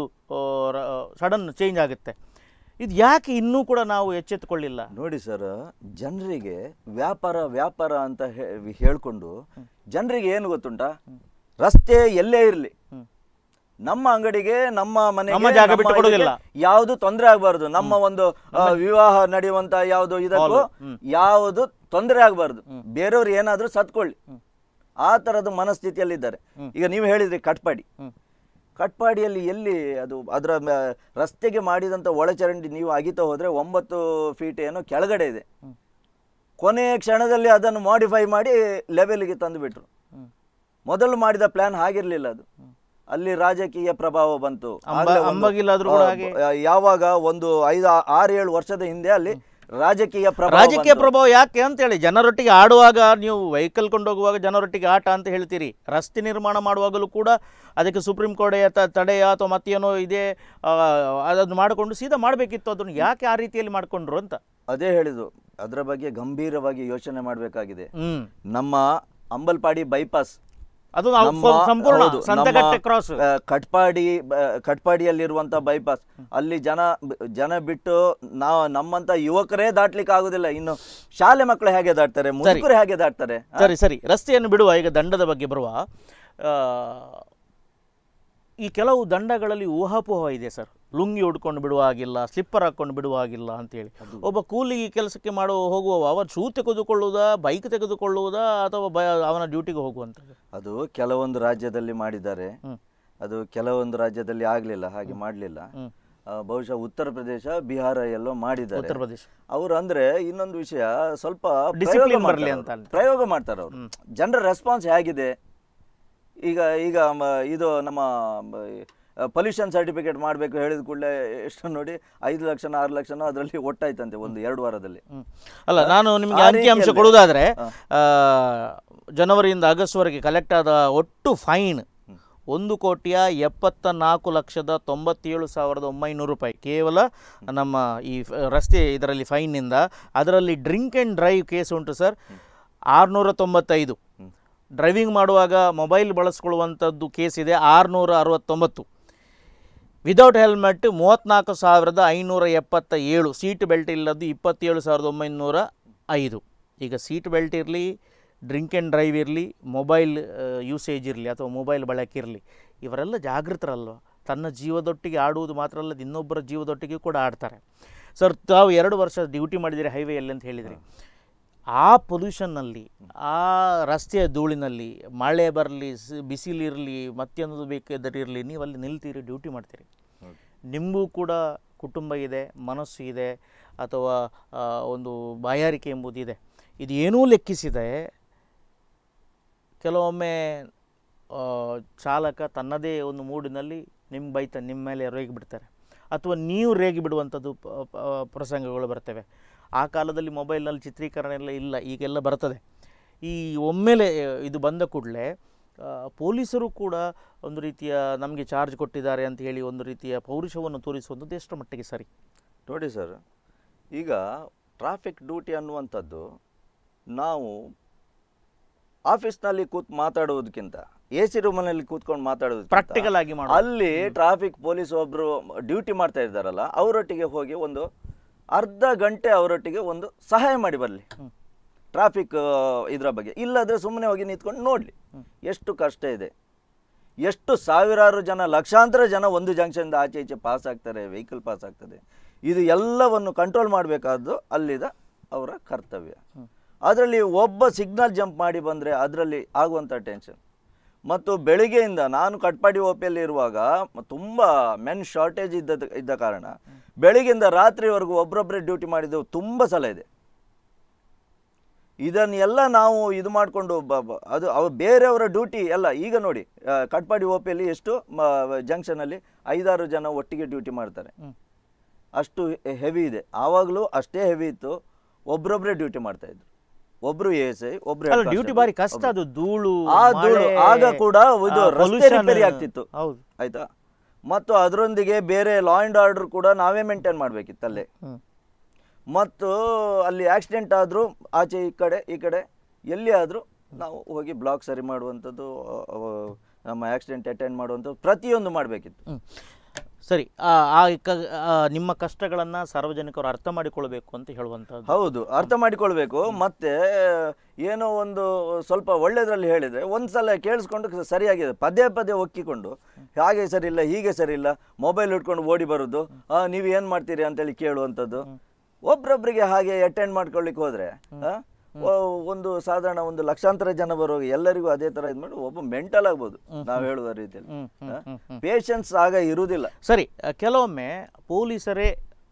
ಸಡನ್ ಚೇಂಜ್ ಆಗುತ್ತೆ ಇದು ಯಾಕೆ ಇನ್ನೂ ಕೂಡ ನಾವು ಎಚ್ಚೆತ್ತುಕೊಳ್ಳಿಲ್ಲ ನೋಡಿ ಸರ್ ಜನರಿಗೆ ವ್ಯಾಪಾರ ವ್ಯಾಪಾರ ಅಂತ ಹೇ- ಹೇಳ್ಕೊಂಡು ಜನರಿಗೆ ಏನು ಗೊತ್ತುಂಟಾ ರಸ್ತೆ ಎಲ್ಲೇ ಇರಲಿ ಹ್ಮ್. ನಮ್ಮ ಅಂಗಡಿಗೆ ನಮ್ಮ ಮನೆಗೆ ನಮ್ಮ ಜಾಗ ನಮ್ಮ ಬಿಟ್ಟು ಇದಕ್ಕೆ ಕೊಡುವುದಿಲ್ಲ. ಯಾವುದು ತೊಂದರೆ ಆಗಬಾರ್ದು ನಮ್ಮ ಒಂದು ಆ, ವಿವಾಹ ನಡೆಯುವಂತ ಯಾವುದು ಇದಕ್ಕೂ ಹ್ಮ್. ಯಾವುದು ತೊಂದರೆ ಆಗಬಾರ್ದು ಬೇರೆಯವ್ರು ಏನಾದರೂ ಸತ್ಕೊಳ್ಳಿ ಆ ಥರದ ಮನಸ್ಥಿತಿಯಲ್ಲಿದ್ದಾರೆ ಈಗ ನೀವು ಹೇಳಿದ್ರಿ ಕಟ್ಪಾಡಿ ಹ್ಮ್. ಕಟ್ಪಾಡಿಯಲ್ಲಿ ಎಲ್ಲಿ ಅದು ಅದರ ಮ- ರಸ್ತೆಗೆ ಮಾಡಿದಂಥ ಒಳಚರಂಡಿ ನೀವು ಅಗಿತಾ ಹೋದರೆ ಒಂಬತ್ತು ಫೀಟ್ ಏನೋ ಕೆಳಗಡೆ ಇದೆ ಹ್ಮ್. ಕೊನೆಯ ಕ್ಷಣದಲ್ಲಿ ಅದನ್ನು ಮಾಡಿಫೈ ಮಾಡಿ ಲೆವೆಲ್ಗೆ ತಂದು ಬಿಟ್ರು ಹ್ಮ್. ಮೊದಲು ಮಾಡಿದ ಪ್ಲಾನ್ ಹಾಗಿರ್ಲಿಲ್ಲ ಅದು ಅಲ್ಲಿ ರಾಜಕೀಯ ಪ್ರಭಾವ ಬಂತು ಅಂಬ- ಆಗ್ಲೇ ಒಂದು, ಅಂಬಗಿಲ್ಲಾದ್ರೂ ಕೂಡ ಆ, ಹಾಗೆ. ಬ- ಯಾವಾಗ ಒಂದು ಐದು ಆ- ಆರು ಏಳು ವರ್ಷದ ಹಿಂದೆ ಅಲ್ಲಿ ರಾಜಕೀಯ ಪ್ರಭಾವ ರಾಜಕೀಯ ಬಂತು. ಪ್ರಭಾವ ಯಾಕೆ ಅಂತೇಳಿ ಜನರೊಟ್ಟಿಗೆ ಆಡುವಾಗ ನೀವು ವೆಹಿಕಲ್ ಕೊಂಡೋಗುವಾಗ ಜನರೊಟ್ಟಿಗೆ ಆಟ ಅಂತ ಹೇಳ್ತೀರಿ ರಸ್ತೆ ನಿರ್ಮಾಣ ಮಾಡುವಾಗಲೂ ಕೂಡ ಅದಕ್ಕೆ ಸುಪ್ರೀಂ ಕೋರ್ಟ್ ತ ತಡೆಯ ಅಥವಾ ಮತ್ತೇನೋ ಇದೆ ಆ, ಅದನ್ನು ಮಾಡಿಕೊಂಡು ಸೀದಾ ಮಾಡಬೇಕಿತ್ತು ಅದನ್ನು ಯಾಕೆ ಆ ರೀತಿಯಲ್ಲಿ ಮಾಡಿಕೊಂಡ್ರು ಅಂತ ಅದೇ ಹೇಳಿದ್ದು ಅದರ ಬಗ್ಗೆ ಗಂಭೀರವಾಗಿ ಯೋಚನೆ ಮಾಡಬೇಕಾಗಿದೆ ಹ್ಮ್ ನಮ್ಮ ಅಂಬಲ್ಪಾಡಿ ಬೈಪಾಸ್ ಅದು ನಾವು ನಮ್ಮ- ಸಂಪೂರ್ಣ ಹೌದು, ಸಂತಗಟ್ಟೆ ನಮ್ಮ, ಕ್ರಾಸ್ ಆ, ಕಟ್ಪಾಡಿ ಬ- ಕಟ್ಪಾಡಿಯಲ್ಲಿರುವಂತ ಬೈಪಾಸ್ ಅಲ್ಲಿ ಜನ ಬ- ಜನ ಬಿಟ್ಟು ನಾವು ನಮ್ಮಂತ ಯುವಕರೇ ದಾಟ್ಲಿಕ್ಕೆ ಆಗುದಿಲ್ಲ ಇನ್ನು ಶಾಲೆ ಮಕ್ಕಳು ಹೇಗೆ ದಾಟ್ತಾರೆ ಮುದುಕರು ಹೇಗೆ ದಾಟ್ತಾರೆ ಸರಿ ಸರಿ ರಸ್ತೆಯನ್ನು ಬಿಡುವ ಈಗ ದಂಡದ ಬಗ್ಗೆ ಬರುವ ಆ, ಈ ಕೆಲವು ದಂಡಗಳಲ್ಲಿ ಊಹಾಪೋಹ ಇದೆ ಸರ್ ಲುಂಗಿ ಉಡ್ಕೊಂಡು ಬಿಡುವ ಹಾಗಿಲ್ಲ ಸ್ಲಿಪ್ಪರ್ ಹಾಕ್ಕೊಂಡು ಬಿಡುವ ಹಾಗಿಲ್ಲ ಅಂತೇಳಿ ಒಬ್ಬ ಕೂಲಿ ಕೆಲಸಕ್ಕೆ ಮಾಡುವ ಹೋಗುವವ ಅವ ಶೂ ತೆಗೆದುಕೊಳ್ಳುವುದಾ ಬೈಕ್ ತೆಗೆದುಕೊಳ್ಳುವುದಾ ಅಥವಾ ಬ ಅವನ ಡ್ಯೂಟಿಗೆ ಹೋಗುವಂಥದ್ದು ಅದು ಕೆಲವೊಂದು ರಾಜ್ಯದಲ್ಲಿ ಮಾಡಿದ್ದಾರೆ ಹ್ಮ್. ಅದು ಕೆಲವೊಂದು ರಾಜ್ಯದಲ್ಲಿ ಆಗ್ಲಿಲ್ಲ ಹಾಗೆ ಮಾಡ್ಲಿಲ್ಲ ಹ್ಮ್. ಆ, ಬಹುಶಃ ಉತ್ತರ ಪ್ರದೇಶ ಬಿಹಾರ ಎಲ್ಲೋ ಮಾಡಿದ್ದಾರೆ ಉತ್ತರ ಪ್ರದೇಶ ಅವ್ರು ಅಂದ್ರೆ ಇನ್ನೊಂದು ವಿಷಯ ಸ್ವಲ್ಪ Discipline ಪ್ರಯೋಗ ಬರ್ಲಿ ಮಾಡ್ತಾರೆ ಅಂತ ಅವ್ರು. ಪ್ರಯೋಗ ಮಾಡ್ತಾರೆ ಅವರು ಜನರ ರೆಸ್ಪಾನ್ಸ್ ಹೇಗಿದೆ ಈಗ ಈಗ ಮ- ಇದು ನಮ್ಮ ಪೊಲ್ಯೂಷನ್ ಸರ್ಟಿಫಿಕೇಟ್ ಮಾಡಬೇಕು ಹೇಳಿದ ಕೂಡಲೇ ಎಷ್ಟು ನೋಡಿ ಐದು ಲಕ್ಷನ ಆರು ಲಕ್ಷನ ಅದರಲ್ಲಿ ಒಟ್ಟಾಯ್ತಂತೆ ಒಂದು ಎರಡು ವಾರದಲ್ಲಿ ಹ್ಮ್. ಅಲ್ಲ ನಾನು ನಿಮಗೆ ಆ ಅಂಕಿಅಂಶ ರೀತಿಯಲ್ಲಿ- ಕೊಡುವುದಾದರೆ ಹಾ. ಆ, ಜನವರಿಯಿಂದ ಆಗಸ್ಟ್ವರೆಗೆ ಕಲೆಕ್ಟ್ ಆದ ಒಟ್ಟು ಫೈನ್ ಒಂದು ಕೋಟಿಯ ಎಪ್ಪತ್ತ ನಾಲ್ಕು ಲಕ್ಷದ ತೊಂಬತ್ತೇಳು ಸಾವಿರದ ಒಂಬೈನೂರು ರೂಪಾಯಿ ಕೇವಲ ನಮ್ಮ ಈ ಫ- ರಸ್ತೆ ಇದರಲ್ಲಿ ಫೈನ್ನಿಂದ ಅದರಲ್ಲಿ ಡ್ರಿಂಕ್ ಆ್ಯಂಡ್ ಡ್ರೈವ್ ಕೇಸ್ ಉಂಟು ಸರ್ ಆರುನೂರ ತೊಂಬತ್ತೈದು ಡ್ರೈವಿಂಗ್ ಮಾಡುವಾಗ ಮೊಬೈಲ್ ಬಳಸ್ಕೊಳ್ಳುವಂಥದ್ದು ಕೇಸ್ ಇದೆ ಆರುನೂರ ಅರವತ್ತೊಂಬತ್ತು ವಿದೌಟ್ ಹೆಲ್ಮೆಟ್ ಮೂವತ್ತ್ನಾಲ್ಕು ಸಾವಿರದ ಐನೂರ ಎಪ್ಪತ್ತ ಏಳು ಸೀಟ್ ಬೆಲ್ಟ್ ಇಲ್ಲದ್ದು ಇಪ್ಪತ್ತೇಳು ಸಾವಿರದ ಒಂಬೈನೂರ ಐದು ಈಗ ಸೀಟ್ ಬೆಲ್ಟ್ ಇರಲಿ ಡ್ರಿಂಕ್ ಆ್ಯಂಡ್ ಡ್ರೈವ್ ಇರಲಿ ಮೊಬೈಲ್ ಯೂಸೇಜ್ ಇರಲಿ ಅಥವಾ ಮೊಬೈಲ್ ಬಳಕೆ ಇರಲಿ ಇವರೆಲ್ಲ ಜಾಗೃತರಲ್ವ ತನ್ನ ಜೀವದೊಟ್ಟಿಗೆ ಆಡುವುದು ಮಾತ್ರ ಅಲ್ಲದೆ ಇನ್ನೊಬ್ಬರ ಜೀವದೊಟ್ಟಿಗೆ ಕೂಡ ಆಡ್ತಾರೆ ಸರ್ ತಾವು ಎರಡು ವರ್ಷ ಡ್ಯೂಟಿ ಮಾಡಿದಿರಿ ಹೈವೇಯಲ್ಲಿ ಅಂತ ಹೇಳಿದ್ರಿ ಆ ಪೊಲ್ಯೂಷನ್ನಲ್ಲಿ ಆ ರಸ್ತೆಯ ಧೂಳಿನಲ್ಲಿ ಮಳೆ ಬರಲಿ ಬಿಸಿಲಿರಲಿ ಮತ್ತೊಂದು ಬೇಕಾದರಿರಲಿ ನೀವು ಅಲ್ಲಿ ನಿಲ್ತೀರಿ ಡ್ಯೂಟಿ ಮಾಡ್ತೀರಿ ನಿಮಗೂ ಕೂಡ ಕುಟುಂಬ ಇದೆ ಮನಸ್ಸು ಇದೆ ಅಥವಾ ಆ, ಒಂದು ಬಾಯಾರಿಕೆ ಎಂಬುದಿದೆ ಇದು ಏನೂ ಲೆಕ್ಕಿಸಿದೆ ಕೆಲವೊಮ್ಮೆ ಆ, ಚಾಲಕ ತನ್ನದೇ ಒಂದು ಮೂಡಿನಲ್ಲಿ ನಿಮ್ಮ ಬೈತ ನಿಮ್ಮ ಮೇಲೆ ರೇಗಿ ಬಿಡ್ತಾರೆ ಅಥವಾ ನೀವು ರೇಗಿ ಬಿಡುವಂಥದ್ದು ಪ- ಪ- ಪ್ರಸಂಗಗಳು ಬರ್ತವೆ ಆ ಕಾಲದಲ್ಲಿ ಮೊಬೈಲ್ನಲ್ಲಿ ಚಿತ್ರೀಕರಣ ಎಲ್ಲ ಇಲ್ಲ ಈಗೆಲ್ಲ ಬರ್ತದೆ ಈ ಒಮ್ಮೆಲೆ ಇದು ಬಂದ ಕೂಡಲೇ ಪೊಲೀಸರು ಕೂಡ ಒಂದು ರೀತಿಯ ನಮಗೆ ಚಾರ್ಜ್ ಕೊಟ್ಟಿದ್ದಾರೆ ಅಂತ ಹೇಳಿ ಒಂದು ರೀತಿಯ ಪೌರುಷವನ್ನು ತೋರಿಸುವಂಥದ್ದು ಎಷ್ಟರ ಮಟ್ಟಿಗೆ ಸರಿ ನೋಡಿ ಸರ್ ಈಗ ಟ್ರಾಫಿಕ್ ಡ್ಯೂಟಿ ಅನ್ನುವಂಥದ್ದು ನಾವು ಆಫೀಸ್ನಲ್ಲಿ ಕೂತ್ ಮಾತಾಡುವುದಕ್ಕಿಂತ ಎ ಸಿ ರೂಮಲ್ಲಿ ಕೂತ್ಕೊಂಡು ಮಾತಾಡೋದಕ್ಕಿಂತ ಪ್ರಾಕ್ಟಿಕಲ್ ಆಗಿ ಮಾಡೋದು. ಅಲ್ಲಿ ಟ್ರಾಫಿಕ್ ಪೊಲೀಸ್ ಒಬ್ರು ಡ್ಯೂಟಿ ಮಾಡ್ತಾ ಇದ್ದಾರಲ್ಲ ಅವರೊಟ್ಟಿಗೆ ಹೋಗಿ ಒಂದು ಅರ್ಧ ಗಂಟೆ ಅವರೊಟ್ಟಿಗೆ ಒಂದು ಸಹಾಯ ಮಾಡಿ ಬರಲಿ ಟ್ರಾಫಿಕ್ ಇದರ ಬಗ್ಗೆ ಇಲ್ಲದ್ರೆ ಸುಮ್ಮನೆ ಹೋಗಿ ನಿಂತ್ಕೊಂಡು ನೋಡಲಿ ಎಷ್ಟು ಕಷ್ಟ ಇದೆ ಎಷ್ಟು ಸಾವಿರಾರು ಜನ ಲಕ್ಷಾಂತರ ಜನ ಒಂದು ಜಂಕ್ಷನ್ದ ಆಚೆ ಈಚೆ ಪಾಸ್ ಆಗ್ತಾರೆ ವೆಹಿಕಲ್ ಪಾಸ್ ಆಗ್ತದೆ ಇದು ಎಲ್ಲವನ್ನು ಕಂಟ್ರೋಲ್ ಮಾಡಬೇಕಾದ್ದು ಅಲ್ಲಿದ ಅವರ ಕರ್ತವ್ಯ ಅದರಲ್ಲಿ ಒಬ್ಬ ಸಿಗ್ನಲ್ ಜಂಪ್ ಮಾಡಿ ಬಂದರೆ ಅದರಲ್ಲಿ ಆಗುವಂಥ ಟೆನ್ಷನ್ ಮತ್ತು ಬೆಳಿಗ್ಗೆಯಿಂದ ನಾನು ಕಟ್ಪಾಡಿ ಓಪಿಯಲ್ಲಿ ಇರುವಾಗ ತುಂಬ ಮೆನ್ ಶಾರ್ಟೇಜ್ ಇದ್ದ ಇದ್ದ ಕಾರಣ ಬೆಳಿಗ್ಗೆಯಿಂದ ರಾತ್ರಿವರೆಗೂ ಒಬ್ಬರೊಬ್ಬರೇ ಡ್ಯೂಟಿ ಮಾಡಿದ್ದು ತುಂಬ ಸಲ ಇದೆ ಇದನ್ನೆಲ್ಲ ನಾವು ಇದು ಮಾಡಿಕೊಂಡು ಬ ಬ- ಅದು ಅವ ಬೇರೆಯವರ ಡ್ಯೂಟಿ ಎಲ್ಲ ಈಗ ನೋಡಿ ಆ, ಕಟ್ಪಾಡಿ ಓಪಿಯಲ್ಲಿ ಎಷ್ಟು ಜಂಕ್ಷನಲ್ಲಿ ಐದಾರು ಜನ ಒಟ್ಟಿಗೆ ಡ್ಯೂಟಿ ಮಾಡ್ತಾರೆ ಹ್ಮ್. ಅಷ್ಟು ಹೆವಿ ಇದೆ ಆವಾಗಲೂ ಅಷ್ಟೇ ಹೆವಿ ಇತ್ತು ಒಬ್ರೊಬ್ರೇ ಡ್ಯೂಟಿ ಮಾಡ್ತಾ ಇದ್ರು ಒಬ್ರು ಎ ಎಸ್ ಐ ಒಬ್ರು ಅಲ್ಲ head ಡ್ಯೂಟಿ constable, ಬಾರಿ ಕಷ್ಟ ಒಬ್ರು. ಅದು ಧೂಳು ಆ ಧೂಳು ಮಳೆ, ಆಗ ಕೂಡ ಇದು ಆ, ರಸ್ತೆ pollution, ರಿಪೇರಿ ಆಗ್ತಿತ್ತು ಹೌದು ಆಯ್ತಾ ಮತ್ತು ಅದರೊಂದಿಗೆ ಬೇರೆ ಲಾ ಆ್ಯಂಡ್ ಆರ್ಡರ್ ಕೂಡ ನಾವೇ ಮೇಂಟೈನ್ ಮಾಡಬೇಕಿತ್ತಲ್ಲೇ ಹ್ಮ್. ಮತ್ತು ಅಲ್ಲಿ ಆಕ್ಸಿಡೆಂಟ್ ಆದರೂ ಆಚೆ ಈ ಕಡೆ ಈ ಕಡೆ ಎಲ್ಲಿ ಆದರೂ ನಾವು ಹೋಗಿ ಬ್ಲಾಕ್ ಸರಿ ಮಾಡುವಂಥದ್ದು ಅ, ಅವ ನಮ್ಮ ಆಕ್ಸಿಡೆಂಟ್ ಅಟೆಂಡ್ ಮಾಡುವಂಥದ್ದು ಪ್ರತಿಯೊಂದು ಮಾಡಬೇಕಿತ್ತು ಹ್ಮ್. ಸರಿ ಆ ಆ ಕ- ಆ ನಿಮ್ಮ ಕಷ್ಟಗಳನ್ನು ಸಾರ್ವಜನಿಕರು ಅರ್ಥ ಮಾಡಿಕೊಳ್ಬೇಕು ಅಂತ ಹೇಳುವಂಥದ್ದು ಹೌದು ಅರ್ಥ ಮಾಡಿಕೊಳ್ಬೇಕು ಮತ್ತೆ ಏನೋ ಒಂದು ಸ್ವಲ್ಪ ಒಳ್ಳೇದ್ರಲ್ಲಿ ಹೇಳಿದರೆ ಒಂದು ಸಲ ಕೇಳಿಸ್ಕೊಂಡು ಸರಿಯಾಗಿದೆ ಪದೇ ಪದೇ ಒಕ್ಕಿಕೊಂಡು ಹಾಗೆ ಸರಿ ಇಲ್ಲ ಹೀಗೆ ಸರಿ ಇಲ್ಲ ಮೊಬೈಲ್ ಇಟ್ಕೊಂಡು ಓಡಿ ಬರೋದು ಆ, ನೀವು ಏನು ಮಾಡ್ತೀರಿ ಅಂತೇಳಿ ಕೇಳುವಂಥದ್ದು ಒಬ್ರೊಬ್ರಿಗೆ ಹಾಗೆ ಅಟೆಂಡ್ ಮಾಡ್ಕೊಳ್ಳಿಕ್ಕೆ ಹೋದರೆ ಒಂದು ಸಾಧಾರಣ ಒಂದು ಲಕ್ಷಾಂತರ ಜನ ಬರುವಾಗ ಎಲ್ಲರಿಗೂ ಅದೇ ಥರ ಇದು ಮಾಡಿ ಒಬ್ಬ ಮೆಂಟಲ್ ಆಗ್ಬೋದು ನಾವು ಹೇಳುವ ರೀತಿಯಲ್ಲಿ ಹ್ಮ್, ಹ್ಮ್, ಹ್ಮ್, ಹ್ಮ್. ಪೇಷನ್ಸ್ ಆಗ ಇರುವುದಿಲ್ಲ ಸರಿ ಆ, ಕೆಲವೊಮ್ಮೆ ಪೊಲೀಸರೇ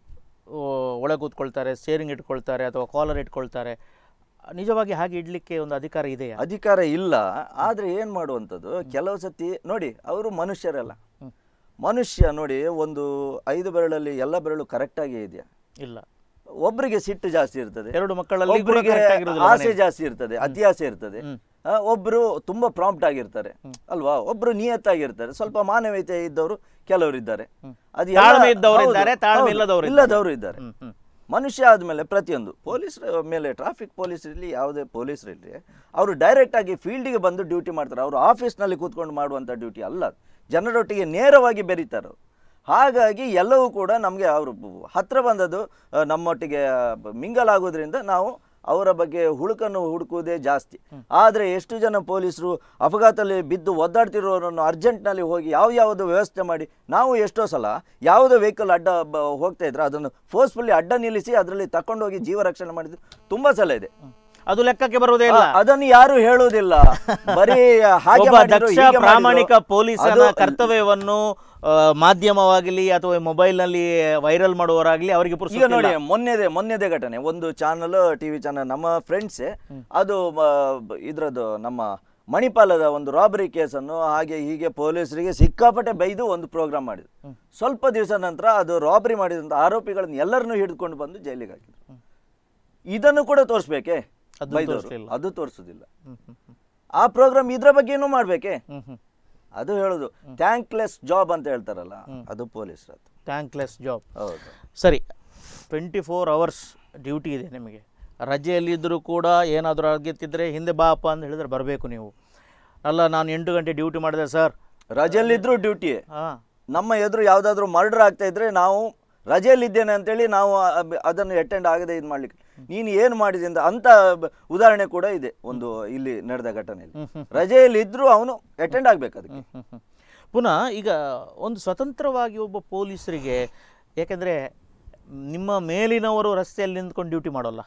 ಓ, ಒಳಗೆ ಕೂತ್ಕೊಳ್ತಾರೆ ಸ್ಟೇರಿಂಗ್ ಇಟ್ಕೊಳ್ತಾರೆ ಅಥವಾ ಕಾಲರ್ ಇಟ್ಕೊಳ್ತಾರೆ ನಿಜವಾಗಿ ಹಾಗೆ ಇಡ್ಲಿಕ್ಕೆ ಒಂದು ಅಧಿಕಾರ ಇದೆಯಾ ಅಧಿಕಾರ ಇಲ್ಲ ಆದರೆ ಏನು ಮಾಡುವಂಥದ್ದು ಕೆಲವು ಸತಿ ನೋಡಿ ಅವರು ಮನುಷ್ಯರಲ್ಲ ಹ್ಮ್. ಮನುಷ್ಯ ನೋಡಿ ಒಂದು ಐದು ಬೆರಳಲ್ಲಿ ಎಲ್ಲ ಬೆರಳು ಕರೆಕ್ಟಾಗಿ ಇದೆಯಾ ಇಲ್ಲ ಒಬ್ಬರಿಗೆ ಸಿಟ್ಟು ಜಾಸ್ತಿ ಇರ್ತದೆ ಎರಡು ಮಕ್ಕಳಲ್ಲಿ ಕೂಡ ಒಬ್ಬರಿಗೆ correct ಆಗಿರೋದಿಲ್ಲ ಆಸೆ ಮನೆಯಲ್ಲಿ. ಜಾಸ್ತಿ ಇರ್ತದೆ ಅತಿ ಆಸೆ ಇರ್ತದೆ ಹ್ಮ್. ಆ, ಒಬ್ರು ತುಂಬಾ ಪ್ರಾಂಪ್ಟ್ ಆಗಿರ್ತಾರೆ ಅಲ್ವಾ ಒಬ್ರು ನಿಯತ್ತಾಗಿರ್ತಾರೆ ಸ್ವಲ್ಪ ಮಾನವೀಯತೆ ಇದ್ದವರು ಕೆಲವರು ಇದ್ದಾರೆ ಅದು ಎಲ್ಲ- ತಾಳ್ಮೆ ಇದ್ದವರು ಹೌದು, ಇದ್ದಾರೆ, ತಾಳ್ಮೆ ಹೌದು, ಇಲ್ಲದವರು ಇಲ್ಲದವರು ಇದ್ದಾರೆ ಹ್ಮ್, ಹ್ಮ್. ಮನುಷ್ಯ ಆದಮೇಲೆ ಪ್ರತಿಯೊಂದು ಪೊಲೀಸ್ ಮೇಲೆ ಟ್ರಾಫಿಕ್ ಪೊಲೀಸ್ ಇರಲಿ ಯಾವುದೇ ಪೊಲೀಸ್ ಇರಲಿ ಅವರು ಡೈರೆಕ್ಟ್ ಆಗಿ ಫೀಲ್ಡಿಗೆ ಬಂದು ಡ್ಯೂಟಿ ಮಾಡ್ತಾರೆ ಅವರು ಆಫೀಸ್ನಲ್ಲಿ ಕೂತ್ಕೊಂಡು ಮಾಡುವಂಥ ಡ್ಯೂಟಿ ಅಲ್ಲ ಅದು. ಜನರೊಟ್ಟಿಗೆ ನೇರವಾಗಿ ಬೆರೀತಾರೆ ಅವ್ರು. ಹಾಗಾಗಿ ಎಲ್ಲವೂ ಕೂಡ ನಮಗೆ ಅವರು ಹತ್ರ ಬಂದದ್ದು ಆ, ನಮ್ಮೊಟ್ಟಿಗೆ ಮಿಂಗಲ್ ಆಗೋದ್ರಿಂದ ನಾವು ಅವರ ಬಗ್ಗೆ ಹುಡುಕನ್ನು ಹುಡುಕುವುದೇ ಜಾಸ್ತಿ ಆದರೆ ಎಷ್ಟು ಜನ ಪೊಲೀಸರು ಅಪಘಾತದಲ್ಲಿ ಬಿದ್ದು ಒದ್ದಾಡ್ತಿರೋರನ್ನು ಅರ್ಜೆಂಟ್ನಲ್ಲಿ ಹೋಗಿ ಯಾವ ಯಾವುದು ವ್ಯವಸ್ಥೆ ಮಾಡಿ ನಾವು ಎಷ್ಟೋ ಸಲ ಯಾವುದೋ ವೆಹಿಕಲ್ ಅಡ್ಡ ಬ- ಹೋಗ್ತಾ ಇದ್ರೆ ಅದನ್ನು ಫೋರ್ಸ್ಫುಲ್ಲಿ ಅಡ್ಡ ನಿಲ್ಲಿಸಿ ಅದರಲ್ಲಿ ತಕೊಂಡೋಗಿ ಜೀವ ರಕ್ಷಣೆ ಮಾಡಿದ್ದು ತುಂಬ ಸಲ ಇದೆ ಅದು ಲೆಕ್ಕಕ್ಕೆ ಬರುವುದೇ ಇಲ್ಲ ಆ, ಅದನ್ನು ಯಾರು ಹೇಳುವುದಿಲ್ಲ ಬರೀ ಹಾಗೆ ಒಬ್ಬ ಮಾಡಿದ್ರು, ದಕ್ಷ ಹೀಗೆ ಮಾಡಿದ್ರು. ಪ್ರಾಮಾಣಿಕ ಪೊಲೀಸನ ಅದು- ಕರ್ತವ್ಯವನ್ನು ಆ, ಮಾಧ್ಯಮವಾಗಲಿ ಅಥವಾ ಮೊಬೈಲ್ ನಲ್ಲಿ ವೈರಲ್ ಮಾಡುವವರಾಗ್ಲಿ ಅವರಿಗೆ ಈಗ ಪುರ್ಸೊತ್ತಿಲ್ಲ. ನೋಡಿ ಮೊನ್ನೆದೇ ಮೊನ್ನೆದೇ ಘಟನೆ ಒಂದು ಚಾನಲ್ ಟಿವಿ ಚಾನಲ್ ನಮ್ಮ ಫ್ರೆಂಡ್ಸೇ ಅದು ಇದ್ರದ್ದು ನಮ್ಮ ಮಣಿಪಾಲದ ಒಂದು ರಾಬರಿ ಕೇಸನ್ನು ಹಾಗೆ ಹೀಗೆ ಪೊಲೀಸರಿಗೆ ಸಿಕ್ಕಾಪಟ್ಟೆ ಬೈದು ಒಂದು ಪ್ರೋಗ್ರಾಮ್ ಮಾಡಿದ್ರು ಸ್ವಲ್ಪ ದಿವಸ ನಂತರ ಅದು ರಾಬರಿ ಮಾಡಿದಂಥ ಆರೋಪಿಗಳನ್ನು ಎಲ್ಲರನ್ನೂ ಹಿಡಿದುಕೊಂಡು ಬಂದು ಜೈಲಿಗೆ ಹಾಕಿದ್ರು ಇದನ್ನು ಕೂಡ ತೋರಿಸ್ಬೇಕೆ ಅದನ್ನು ಬೈದವರು ತೋರಿಸ್ಲಿಲ್ಲ. ಅದು ತೋರಿಸೋದಿಲ್ಲ ಹ್ಮ್, ಹ್ಮ್, ಹ್ಮ್. ಆ ಪ್ರೋಗ್ರಾಮ್ ಇದ್ರ ಬಗ್ಗೆನೂ ಮಾಡ್ಬೇಕೆ ಹ್ಮ್, ಹ್ಮ್. ಅದು ಹೇಳೋದು ಥ್ಯಾಂಕ್ಲೆಸ್ ಜಾಬ್ ಅಂತ ಹೇಳ್ತಾರಲ್ಲ ಅದು ಪೊಲೀಸರದ್ದು ಥ್ಯಾಂಕ್ಲೆಸ್ ಜಾಬ್ ಹೌದು ಸರಿ ಟ್ವೆಂಟಿ ಫೋರ್ ಅವರ್ಸ್ ಡ್ಯೂಟಿ ಇದೆ ನಿಮಗೆ ರಜೆಯಲ್ಲಿದ್ದರೂ ಕೂಡ ಏನಾದರೂ ಆಗಿತ್ತಿದ್ರೆ ಹಿಂದೆ ಬಾಪ ಅಂತ ಹೇಳಿದ್ರೆ ಬರಬೇಕು ನೀವು ಅಲ್ಲ ನಾನು ಎಂಟು ಗಂಟೆ ಡ್ಯೂಟಿ ಮಾಡಿದೆ ಸರ್ ರಜೆಯಲ್ಲಿದ್ರು ಡ್ಯೂಟಿಯೇ ಹಾಂ ನಮ್ಮ ಎದುರು ಯಾವುದಾದ್ರೂ ಮರ್ಡರ್ ಆಗ್ತಾ ಇದ್ರೆ ನಾವು ರಜೆಯಲ್ಲಿದ್ದೇನೆ ಅಂತೇಳಿ ನಾವು ಅ- ಅದನ್ನು ಅಟೆಂಡ್ ಆಗದೆ ಇದು ಮಾಡ್ಲಿಕ್ಕೆ ನೀನು ಏನು ಮಾಡಿದೆ ಅಂತ ಅಂತ ಬ- ಉದಾಹರಣೆ ಕೂಡ ಇದೆ ಒಂದು ಇಲ್ಲಿ ನಡೆದ ಘಟನೆಯಲ್ಲಿ ರಜೆಯಲ್ಲಿ ಇದ್ರೂ ಅವನು ಅಟೆಂಡ್ ಆಗ್ಬೇಕು ಅದಕ್ಕೆ ಹ್ಮ್, ಹ್ಮ್. ಪುನಃ ಈಗ ಒಂದು ಸ್ವತಂತ್ರವಾಗಿ ಒಬ್ಬ ಪೊಲೀಸರಿಗೆ ಯಾಕೆಂದರೆ ನಿಮ್ಮ ಮೇಲಿನವರು ರಸ್ತೆಯಲ್ಲಿ ನಿಂತ್ಕೊಂಡು ಡ್ಯೂಟಿ ಮಾಡೋಲ್ಲ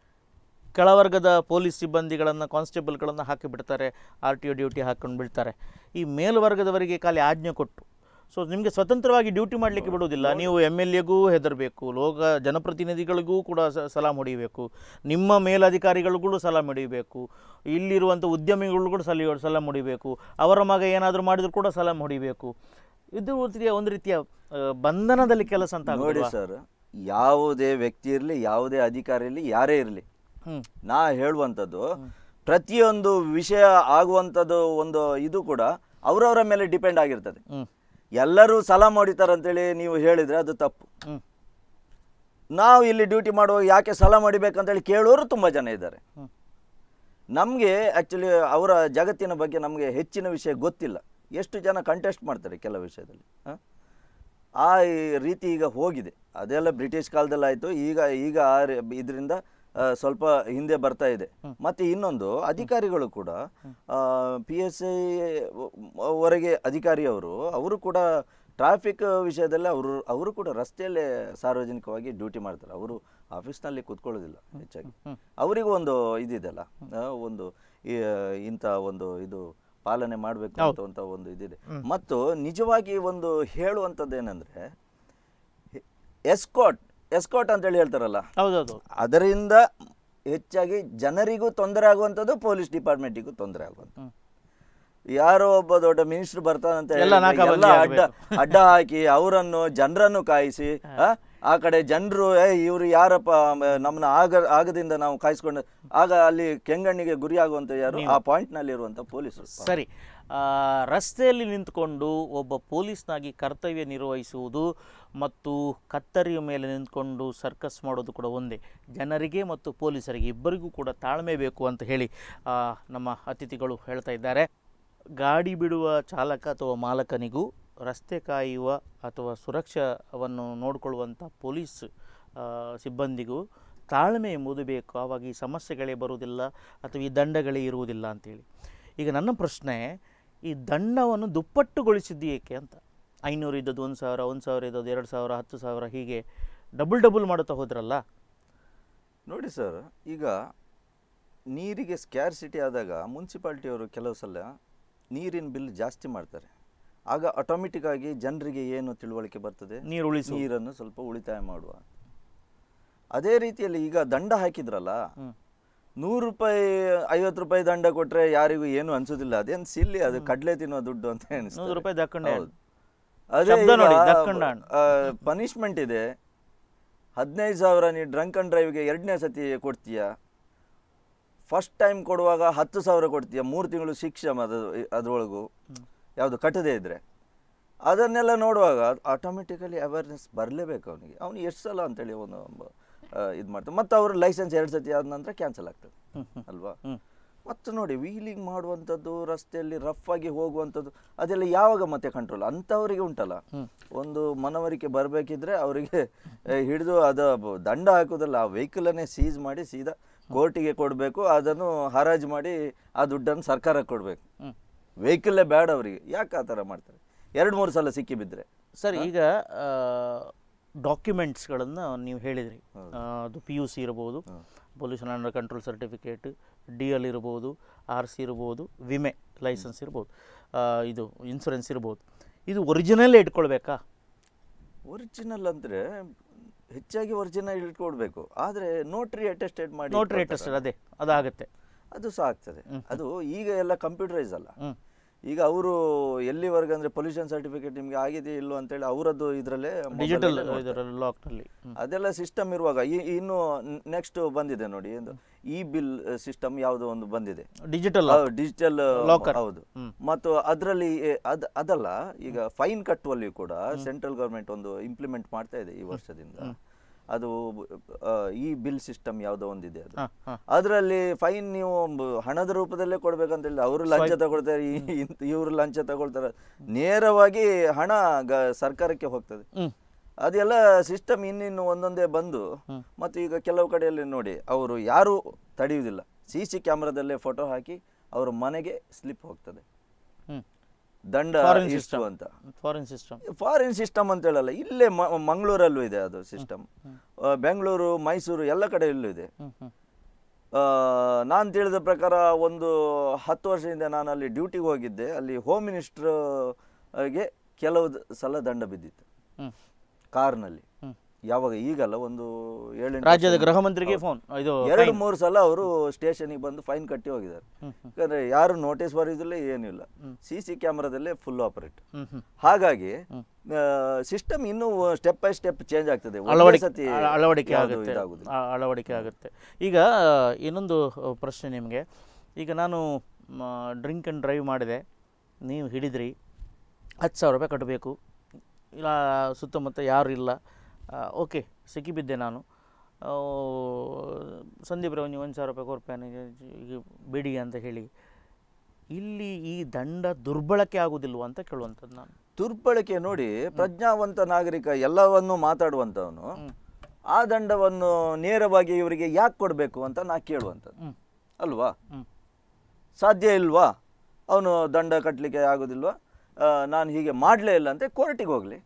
ಕೆಳವರ್ಗದ ಪೊಲೀಸ್ ಸಿಬ್ಬಂದಿಗಳನ್ನು ಕಾನ್ಸ್ಟೇಬಲ್ಗಳನ್ನು ಹಾಕಿ ಬಿಡ್ತಾರೆ ಆರ್ ಟಿ ಒ ಡ್ಯೂಟಿ ಹಾಕೊಂಡು ಬಿಡ್ತಾರೆ ಈ ಮೇಲ್ವರ್ಗದವರಿಗೆ ಖಾಲಿ ಆಜ್ಞೆ ಕೊಟ್ಟು ಸೊ ನಿಮಗೆ ಸ್ವತಂತ್ರವಾಗಿ ಡ್ಯೂಟಿ ಮಾಡಲಿಕ್ಕೆ ಬಿಡುವುದಿಲ್ಲ ನೀವು ಎಮ್ ಎಲ್ ಎಗೂ ಹೆದರಬೇಕು ಲೋಕ ಜನಪ್ರತಿನಿಧಿಗಳಿಗೂ ಕೂಡ ಸ- ಸಲಾಮ್ ಹೊಡಿಬೇಕು ನಿಮ್ಮ ಮೇಲಧಿಕಾರಿಗಳಿಗೂ ಸಲಾಮ್ ಹೊಡಿಬೇಕು ಇಲ್ಲಿರುವಂಥ ಉದ್ಯಮಿಗಳು ಕೂಡ ಸಲ ಸಲಾಮ್ ಹೊಡಿಬೇಕು ಅವರ ಮಗ ಏನಾದರೂ ಮಾಡಿದ್ರು ಕೂಡ ಸಲಾಮ್ ಹೊಡಿಬೇಕು ಇದು ಒಂದು ರೀತಿಯ ಒಂದು ರೀತಿಯ ಆ, ಬಂಧನದಲ್ಲಿ ಕೆಲಸ ಅಂತ ನೋಡಿ ಆಗುತ್ತಲ್ವಾ? ಸರ್ ಯಾವುದೇ ವ್ಯಕ್ತಿ ಇರಲಿ ಯಾವುದೇ ಅಧಿಕಾರಿ ಇರಲಿ ಯಾರೇ ಇರಲಿ ಹ್ಮ್ ನಾ ಹೇಳುವಂಥದ್ದು ಪ್ರತಿಯೊಂದು ವಿಷಯ ಆಗುವಂಥದ್ದು ಒಂದು ಇದು ಕೂಡ ಅವರವರ ಮೇಲೆ ಡಿಪೆಂಡ್ ಆಗಿರ್ತದೆ ಹ್ಮ್ ಎಲ್ಲರೂ ಸಲಾಮ್ ಹೊಡಿತಾರೆ ಅಂತೇಳಿ ನೀವು ಹೇಳಿದರೆ ಅದು ತಪ್ಪು ಹ್ಮ್ ನಾವು ಇಲ್ಲಿ ಡ್ಯೂಟಿ ಮಾಡುವಾಗ ಯಾಕೆ ಸಾಲ ಮಾಡಿಬೇಕಂತೇಳಿ ಕೇಳೋರು ತುಂಬ ಜನ ಇದ್ದಾರೆ ಹ್ಮ್. ನಮಗೆ ಆ್ಯಕ್ಚುಲಿ ಅವರ ಜಗತ್ತಿನ ಬಗ್ಗೆ ನಮಗೆ ಹೆಚ್ಚಿನ ವಿಷಯ ಗೊತ್ತಿಲ್ಲ ಎಷ್ಟು ಜನ ಕಂಟೆಸ್ಟ್ ಮಾಡ್ತಾರೆ ಕೆಲವು ವಿಷಯದಲ್ಲಿ ಆ? ಆ ಈ ರೀತಿ ಈಗ ಹೋಗಿದೆ ಅದೆಲ್ಲ ಬ್ರಿಟಿಷ್ ಕಾಲದಲ್ಲಿ ಆಯಿತು ಈಗ ಈಗ ಆ ಇದರಿಂದ ಸ್ವಲ್ಪ ಹಿಂದೆ ಬರ್ತಾ ಇದೆ ಮತ್ತು ಇನ್ನೊಂದು ಅಧಿಕಾರಿಗಳು ಕೂಡ ಪಿ ಎಸ್ ಐ ವರೆಗೆ ಅಧಿಕಾರಿಯವರು ಅವರು ಕೂಡ ಟ್ರಾಫಿಕ್ ವಿಷಯದಲ್ಲಿ ಅವರು ಅವರು ಕೂಡ ರಸ್ತೆಯಲ್ಲೇ ಸಾರ್ವಜನಿಕವಾಗಿ ಡ್ಯೂಟಿ ಮಾಡ್ತಾರೆ ಅವರು ಆಫೀಸ್ನಲ್ಲಿ ಕೂತ್ಕೊಳ್ಳೋದಿಲ್ಲ ಹೆಚ್ಚಾಗಿ ಅವರಿಗೂ ಒಂದು ಇದಿದೆಲ್ಲ ಆ, ಒಂದು ಈ, ಇಂಥ ಒಂದು ಇದು ಪಾಲನೆ ಮಾಡಬೇಕು ಅಂತ ಅಂತ ಒಂದು ಇದಿದೆ ಮತ್ತು ನಿಜವಾಗಿ ಒಂದು ಹೇಳುವಂಥದ್ದು ಏನಂದರೆ ಎಸ್ಕಾಟ್ ಎಸ್ಕಾಟ್ ಅಂತೇಳಿ ಹೇಳ್ತಾರಲ್ಲ ಹೌದೌದು ಅದರಿಂದ ಹೆಚ್ಚಾಗಿ ಜನರಿಗೂ ತೊಂದರೆ ಆಗುವಂಥದ್ದು ಪೊಲೀಸ್ ಡಿಪಾರ್ಟ್ಮೆಂಟಿಗೂ ತೊಂದರೆ ಆಗುವಂಥದ್ದು ಹ್ಮ್. ಯಾರೋ ಒಬ್ಬ ದೊಡ್ಡ ಮಿನಿಸ್ಟರ್ ಬರ್ತಾನಂತ ಎಲ್ಲ ಹೇಳಿದ್ರೆ ನಾಕಾಬಂದಿ ಎಲ್ಲ ಅಡ್ಡ ಅಡ್ಡ ಹಾಕಿ ಅವರನ್ನು ಜನರನ್ನು ಕಾಯಿಸಿ ಆ, ಆ ಕಡೆ ಜನರು ಏ ಇವರು ಯಾರಪ್ಪ ಮ- ನಮ್ಮನ್ನ ಆಗ ಆಗದಿಂದ ನಾವು ಕಾಯಿಸ್ಕೊಂಡು ಆಗ ಅಲ್ಲಿ ಕೆಂಗಣ್ಣಿಗೆ ಗುರಿ ಆಗುವಂತ ಯಾರು ಆ ಪಾಯಿಂಟ್ ನಲ್ಲಿ ಇರುವಂತ ಪೊಲೀಸರು ಸರಿ ಆ, ರಸ್ತೆಯಲ್ಲಿ ನಿಂತ್ಕೊಂಡು ಒಬ್ಬ ಪೊಲೀಸ್ನಾಗಿ ಕರ್ತವ್ಯ ನಿರ್ವಹಿಸುವುದು ಮತ್ತು ಕತ್ತರಿಯ ಮೇಲೆ ನಿಂತ್ಕೊಂಡು ಸರ್ಕಸ್ ಮಾಡೋದು ಕೂಡ ಒಂದೇ ಜನರಿಗೆ ಮತ್ತು ಪೊಲೀಸರಿಗೆ ಇಬ್ಬರಿಗೂ ಕೂಡ ತಾಳ್ಮೆ ಬೇಕು ಅಂತ ಹೇಳಿ ಆ, ನಮ್ಮ ಅತಿಥಿಗಳು ಹೇಳ್ತಾ ಇದ್ದಾರೆ ಗಾಡಿ ಬಿಡುವ ಚಾಲಕ ಅಥವಾ ಮಾಲಕನಿಗೂ ರಸ್ತೆ ಕಾಯುವ ಅಥವಾ ಸುರಕ್ಷಾವನ್ನು ನೋಡಿಕೊಳ್ಳುವಂಥ ಪೊಲೀಸ್ ಆ, ಸಿಬ್ಬಂದಿಗೂ ತಾಳ್ಮೆ ಎಂಬುದು ಬೇಕು ಆವಾಗ ಈ ಸಮಸ್ಯೆಗಳೇ ಬರುವುದಿಲ್ಲ ಅಥವಾ ಈ ದಂಡಗಳೇ ಇರುವುದಿಲ್ಲ ಅಂತೇಳಿ ಈಗ ನನ್ನ ಪ್ರಶ್ನೆ ಈ ದಂಡವನ್ನು ದುಪ್ಪಟ್ಟುಗೊಳಿಸಿದ್ದು ಏಕೆ ಅಂತ ಐನೂರು ಇದ್ದದ್ದು ಒಂದು ಸಾವಿರ ಒಂದು ಸಾವಿರ ಇದ್ದದ್ದು ಎರಡು ಸಾವಿರ ಹತ್ತು ಸಾವಿರ ಹೀಗೆ ಡಬಲ್ ಡಬಲ್ ಮಾಡುತ್ತಾ ಹೋದ್ರಲ್ಲ ನೋಡಿ ಸರ್ ಈಗ ನೀರಿಗೆ ಸ್ಕ್ಯಾರ್ಸಿಟಿ ಆದಾಗ ಮುನ್ಸಿಪಾಲ್ಟಿಯವರು ಕೆಲವು ಸಲ ನೀರಿನ ಬಿಲ್ ಜಾಸ್ತಿ ಮಾಡ್ತಾರೆ ಆಗ ಆಟೋಮೆಟಿಕ್ ಆಗಿ ಜನರಿಗೆ ಏನು ತಿಳುವಳಿಕೆ ಬರ್ತದೆ ನೀರು ಉಳಿಸು ನೀರನ್ನು ಸ್ವಲ್ಪ ಉಳಿತಾಯ ಮಾಡುವ ಅದೇ ರೀತಿಯಲ್ಲಿ ಈಗ ದಂಡ ಹಾಕಿದ್ರಲ್ಲ ಹ್ಮ್. ನೂರು ರೂಪಾಯಿ ಐವತ್ತು ರೂಪಾಯಿ ದಂಡ ಕೊಟ್ರೆ ಯಾರಿಗೂ ಏನು ಅನ್ಸೋದಿಲ್ಲ ಅದೇನು ಸಿಲ್ಲಿ ಅದು ಕಡ್ಲೆ ತಿನ್ನೋ ದುಡ್ಡು ಅಂತ ನೂರು ಅನಿಸ್ತದೆ ರೂಪಾಯಿ ದಕ್ಕಂಡೆ ಹೌದು. ಅದೇ ಶಬ್ದ ನೋಡಿ, ದಕ್ಕಂಡ ಹಣ್ಣು. ಪನಿಷ್ಮೆಂಟ್ ಇದೆ ಹದಿನೈದು ಸಾವಿರ ನೀನು ಡ್ರಂಕ್ ಅಂಡ್ ಡ್ರೈವ್ಗೆ ಎರಡನೇ ಸತಿ ಕೊಡ್ತೀಯ ಫಸ್ಟ್ ಟೈಮ್ ಕೊಡುವಾಗ ಹತ್ತು ಸಾವಿರ ಕೊಡ್ತೀಯ ಮೂರು ತಿಂಗಳು ಶಿಕ್ಷೆ ಅದು ಅದರೊಳಗು ಯಾವುದು ಕಟ್ಟದೇ ಇದ್ದರೆ ಅದನ್ನೆಲ್ಲ ನೋಡುವಾಗ ಆಟೋಮೆಟಿಕಲಿ ಅವೇರ್ನೆಸ್ ಬರಲೇಬೇಕು ಅವನಿಗೆ ಅವನು ಎಷ್ಟು ಸಲ ಅಂತೇಳಿ ಅವನು ಇದು ಮಾಡ್ತಾನೆ ಮತ್ತು ಅವ್ರ ಲೈಸೆನ್ಸ್ ಎರಡು ಸತಿ ಆದ ನಂತರ ಕ್ಯಾನ್ಸಲ್ ಆಗ್ತದೆ ಅಲ್ವಾ ಹ್ಮ್. ಮತ್ತು ನೋಡಿ ವೀಲಿಂಗ್ ಮಾಡುವಂಥದ್ದು ರಸ್ತೆಯಲ್ಲಿ ರಫ್ ಆಗಿ ಹೋಗುವಂಥದ್ದು ಅದೆಲ್ಲ ಯಾವಾಗ ಮತ್ತೆ ಕಂಟ್ರೋಲ್ ಅಂಥವರಿಗೆ ಉಂಟಲ್ಲ ಒಂದು ಮನವರಿಕೆ ಬರಬೇಕಿದ್ರೆ ಅವರಿಗೆ ಹಿಡಿದು ಅದ ಬ- ದಂಡ ಹಾಕೋದಲ್ಲ ಆ ವೆಹಿಕಲನ್ನೇ ಸೀಸ್ ಮಾಡಿ ಸೀದಾ ಕೋರ್ಟಿಗೆ ಕೊಡಬೇಕು ಅದನ್ನು ಹರಾಜು ಮಾಡಿ ಆ ದುಡ್ಡನ್ನು ಸರ್ಕಾರಕ್ಕೆ ಕೊಡಬೇಕು ಹ್ಮ್. ವೆಹಿಕಲ್ಲೇ ಬೇಡ ಅವರಿಗೆ ಯಾಕೆ ಆ ಥರ ಮಾಡ್ತಾರೆ ಎರಡು ಮೂರು ಸಲ ಸಿಕ್ಕಿ ಬಿದ್ದರೆ ಸರ್ ಈಗ ಡಾಕ್ಯುಮೆಂಟ್ಸ್ಗಳನ್ನು ನೀವು ಹೇಳಿದ್ರಿ ಆ, ಅದು ಪಿ ಯು ಸಿ ಇರ್ಬೋದು pollution under control certificate D L ಇರ್ಬೋದು ಆರ್ ಸಿ ಇರ್ಬೋದು ವಿಮೆ ಲೈಸೆನ್ಸ್ ಇರ್ಬೋದು ಆ, ಇದು ಇನ್ಸೂರೆನ್ಸ್ ಇರ್ಬೋದು ಇದು ಒರಿಜಿನಲ್ಲೇ ಇಟ್ಕೊಳ್ಬೇಕಾ ಒರಿಜಿನಲ್ ಅಂದರೆ ಹೆಚ್ಚಾಗಿ ಒರಿಜಿನಲ್ ಇಟ್ಕೊಡ್ಬೇಕು ಆದರೆ ನೋಟ್ರಿ ಅಟೆಸ್ಟೆಡ್ ಮಾಡಿ ನೋಟ್ರಿ ಇಟ್ಕೊಳ್ತಾರೆ. ಅಟೆಸ್ಟೆಡ್ ಅದೇ ಅದಾಗುತ್ತೆ ಅದು ಸಹ ಆಗ್ತದೆ ಅದು ಈಗ ಎಲ್ಲ ಕಂಪ್ಯೂಟರೈಸ್ ಅಲ್ಲ ಹ್ಮ್. ಈಗ ಅವರು ಎಲ್ಲಿವರೆಗೆ ಅಂದರೆ ಪೊಲ್ಯೂಷನ್ ಸರ್ಟಿಫಿಕೇಟ್ ನಿಮಗೆ ಆಗಿದೆ ಇಲ್ಲೋ ಅಂತೇಳಿ ಅವರದ್ದು ಇದರಲ್ಲೇ ಡಿಜಿಟಲ್ ಇದರ ಲಾಕ್ನಲ್ಲಿ ಅದೆಲ್ಲ ಸಿಸ್ಟಮ್ ಇರುವಾಗ ಈ ಇನ್ನು ನೆಕ್ಸ್ಟ್ ಬಂದಿದೆ ನೋಡಿ ಎಂದು ಇ ಬಿಲ್ ಸಿಸ್ಟಮ್ ಯಾವುದೋ ಒಂದು ಬಂದಿದೆ ಡಿಜಿಟಲ್ ಡಿಜಿಟಲ್ Locker. ಹೌದು ಹ್ಮ್. ಮತ್ತು ಅದರಲ್ಲಿ ಅದ್ ಅದಲ್ಲ ಈಗ ಫೈನ್ ಕಟ್ಟುವಲ್ಲಿ ಕೂಡ ಸೆಂಟ್ರಲ್ ಗೌರ್ಮೆಂಟ್ ಒಂದು ಇಂಪ್ಲಿಮೆಂಟ್ ಮಾಡ್ತಾ ಇದೆ ಈ ವರ್ಷದಿಂದ ಅದು ಆ, ಈ ಬಿಲ್ ಸಿಸ್ಟಮ್ ಯಾವುದೋ ಒಂದಿದೆ ಅದು ಹಾಂ ಹಾಂ ಅದರಲ್ಲಿ ಫೈನ್ ನೀವು ಬ- ಹಣದ ರೂಪದಲ್ಲೇ ಕೊಡ್ಬೇಕಂತ ಹೇಳಿ ಅವರು ಲಂಚ ತಗೊಳ್ತಾರೆ ಇವರು ಲಂಚ ತಗೊಳ್ತಾರೆ ನೇರವಾಗಿ ಹಣ ಗ ಸರ್ಕಾರಕ್ಕೆ ಹೋಗ್ತದೆ ಹ್ಮ್. ಅದೆಲ್ಲ ಸಿಸ್ಟಮ್ ಇನ್ನಿನ್ನು ಒಂದೊಂದೇ ಬಂದು ಮತ್ತು ಈಗ ಕೆಲವು ಕಡೆಯಲ್ಲಿ ನೋಡಿ ಅವರು ಯಾರು ತಡೆಯುವುದಿಲ್ಲ ಸಿ ಸಿ ಕ್ಯಾಮ್ರಾದಲ್ಲೇ ಫೋಟೋ ಹಾಕಿ ಅವ್ರ ಮನೆಗೆ ಸ್ಲಿಪ್ ಹೋಗ್ತದೆ ಹ್ಞೂ ದಂಡ Foreign ಇಷ್ಟು system. ಅಂತ ಫಾರಿನ್ ಸಿಸ್ಟಮ್ ಫಾರಿನ್ ಸಿಸ್ಟಮ್ ಅಂತ ಹೇಳಲ್ಲ ಇಲ್ಲೇ ಮ- ಮಂಗಳೂರಲ್ಲೂ ಇದೆ ಅದು ಸಿಸ್ಟಮ್ ಬೆಂಗಳೂರು ಮೈಸೂರು ಎಲ್ಲ ಕಡೆಯಲ್ಲೂ ಇದೆ ಹ್ಞೂ ಹ್ಞೂ ನಾನು ತಿಳಿದ ಪ್ರಕಾರ ಒಂದು ಹತ್ತು ವರ್ಷದಿಂದ ನಾನು ಅಲ್ಲಿ ಡ್ಯೂಟಿಗೆ ಹೋಗಿದ್ದೆ ಅಲ್ಲಿ ಹೋಮ್ ಮಿನಿಸ್ಟ್ರಿಗೆ ಕೆಲವು ದ- ಸಲ ದಂಡ ಬಿದ್ದಿತ್ತು ಹ್ಞೂ ಕಾರ್ನಲ್ಲಿ ಹ್ಮ್. ಯಾವಾಗ ಈಗಲ್ಲ ಒಂದು ಏಳೆಂಟು ರಾಜ್ಯದ ವರ್ಷ- ಗೃಹ ಮಂತ್ರಿಗೆ ಫೋನ್ ಇದು ಎರಡು ಮೂರು ಸಲ ಅವರು ಸ್ಟೇಷನಿಗೆ ಬಂದು ಫೈನ್ ಕಟ್ಟಿ ಹೋಗಿದ್ದಾರೆ ಹ್ಮ್, ಹ್ಮ್. ಯಾಕಂದ್ರೆ ಯಾರು ನೋಟಿಸ್ ಬರೆಯೋದಿಲ್ಲ ಏನಿಲ್ಲ ಸಿ ಸಿ ಕ್ಯಾಮ್ರಾದಲ್ಲೇ ಫುಲ್ ಆಪರೇಟ್ ಹ್ಞೂ ಹ್ಞೂ ಹಾಗಾಗಿ ಸಿಸ್ಟಮ್ ಇನ್ನೂ ಸ್ಟೆಪ್ ಬೈ ಸ್ಟೆಪ್ ಚೇಂಜ್ ಆಗ್ತದೆ ಒಂದೇ ಅಳವಡಿಕೆ ಸತಿ ಅಳ- ಅಳವಡಿಕೆ ಯಾವ್ದು ಆಗುತ್ತೆ ಇದಾಗುದಿಲ್ಲ. ಆ- ಅಳವಡಿಕೆ ಆಗುತ್ತೆ ಈಗ ಇನ್ನೊಂದು ಆ, ಪ್ರಶ್ನೆ ನಿಮಗೆ ಈಗ ನಾನು ಡ್ರಿಂಕ್ ಆ್ಯಂಡ್ ಡ್ರೈವ್ ಮಾಡಿದೆ ನೀವು ಹಿಡಿದ್ರಿ ಹತ್ತು ಸಾವಿರ ರೂಪಾಯಿ ಕಟ್ಟಬೇಕು ಇಲ್ಲ ಸುತ್ತಮುತ್ತ ಯಾರು ಇಲ್ಲ ಓಕೆ ಸಿಕ್ಕಿಬಿದ್ದೆ ನಾನು ಆ, ಸಂದೀಪ್ ರಾವ್ ನೀವು ಒಂದು ಸಾವಿರ ರೂಪಾಯಿ ಕೊರ್ಪಾನೆ ಈಗ ಬಿಡಿ ಅಂತ ಹೇಳಿ ಇಲ್ಲಿ ಈ ದಂಡ ದುರ್ಬಳಕೆ ಆಗುವುದಿಲ್ವ ಅಂತ ಕೇಳುವಂಥದ್ದು ನಾನು ದುರ್ಬಳಕೆ ನೋಡಿ ಪ್ರಜ್ಞಾವಂತ ನಾಗರಿಕ ಎಲ್ಲವನ್ನು ಮಾತಾಡುವಂಥವನು ಹ್ಮ್. ಆ ದಂಡವನ್ನು ನೇರವಾಗಿ ಇವರಿಗೆ ಯಾಕೆ ಕೊಡಬೇಕು ಅಂತ ನಾ ಕೇಳುವಂಥದ್ದು ಹ್ಮ್. ಅಲ್ವಾ ಹ್ಮ್. ಸಾಧ್ಯ ಇಲ್ವಾ ಅವನು ದಂಡ ಕಟ್ಟಲಿಕ್ಕೆ ಆಗೋದಿಲ್ವಾ ಆ, ನಾನು ಹೀಗೆ ಮಾಡಲೇ ಇಲ್ಲ ಅಂತ ಕೋರ್ಟಿಗೆ ಹೋಗಲಿ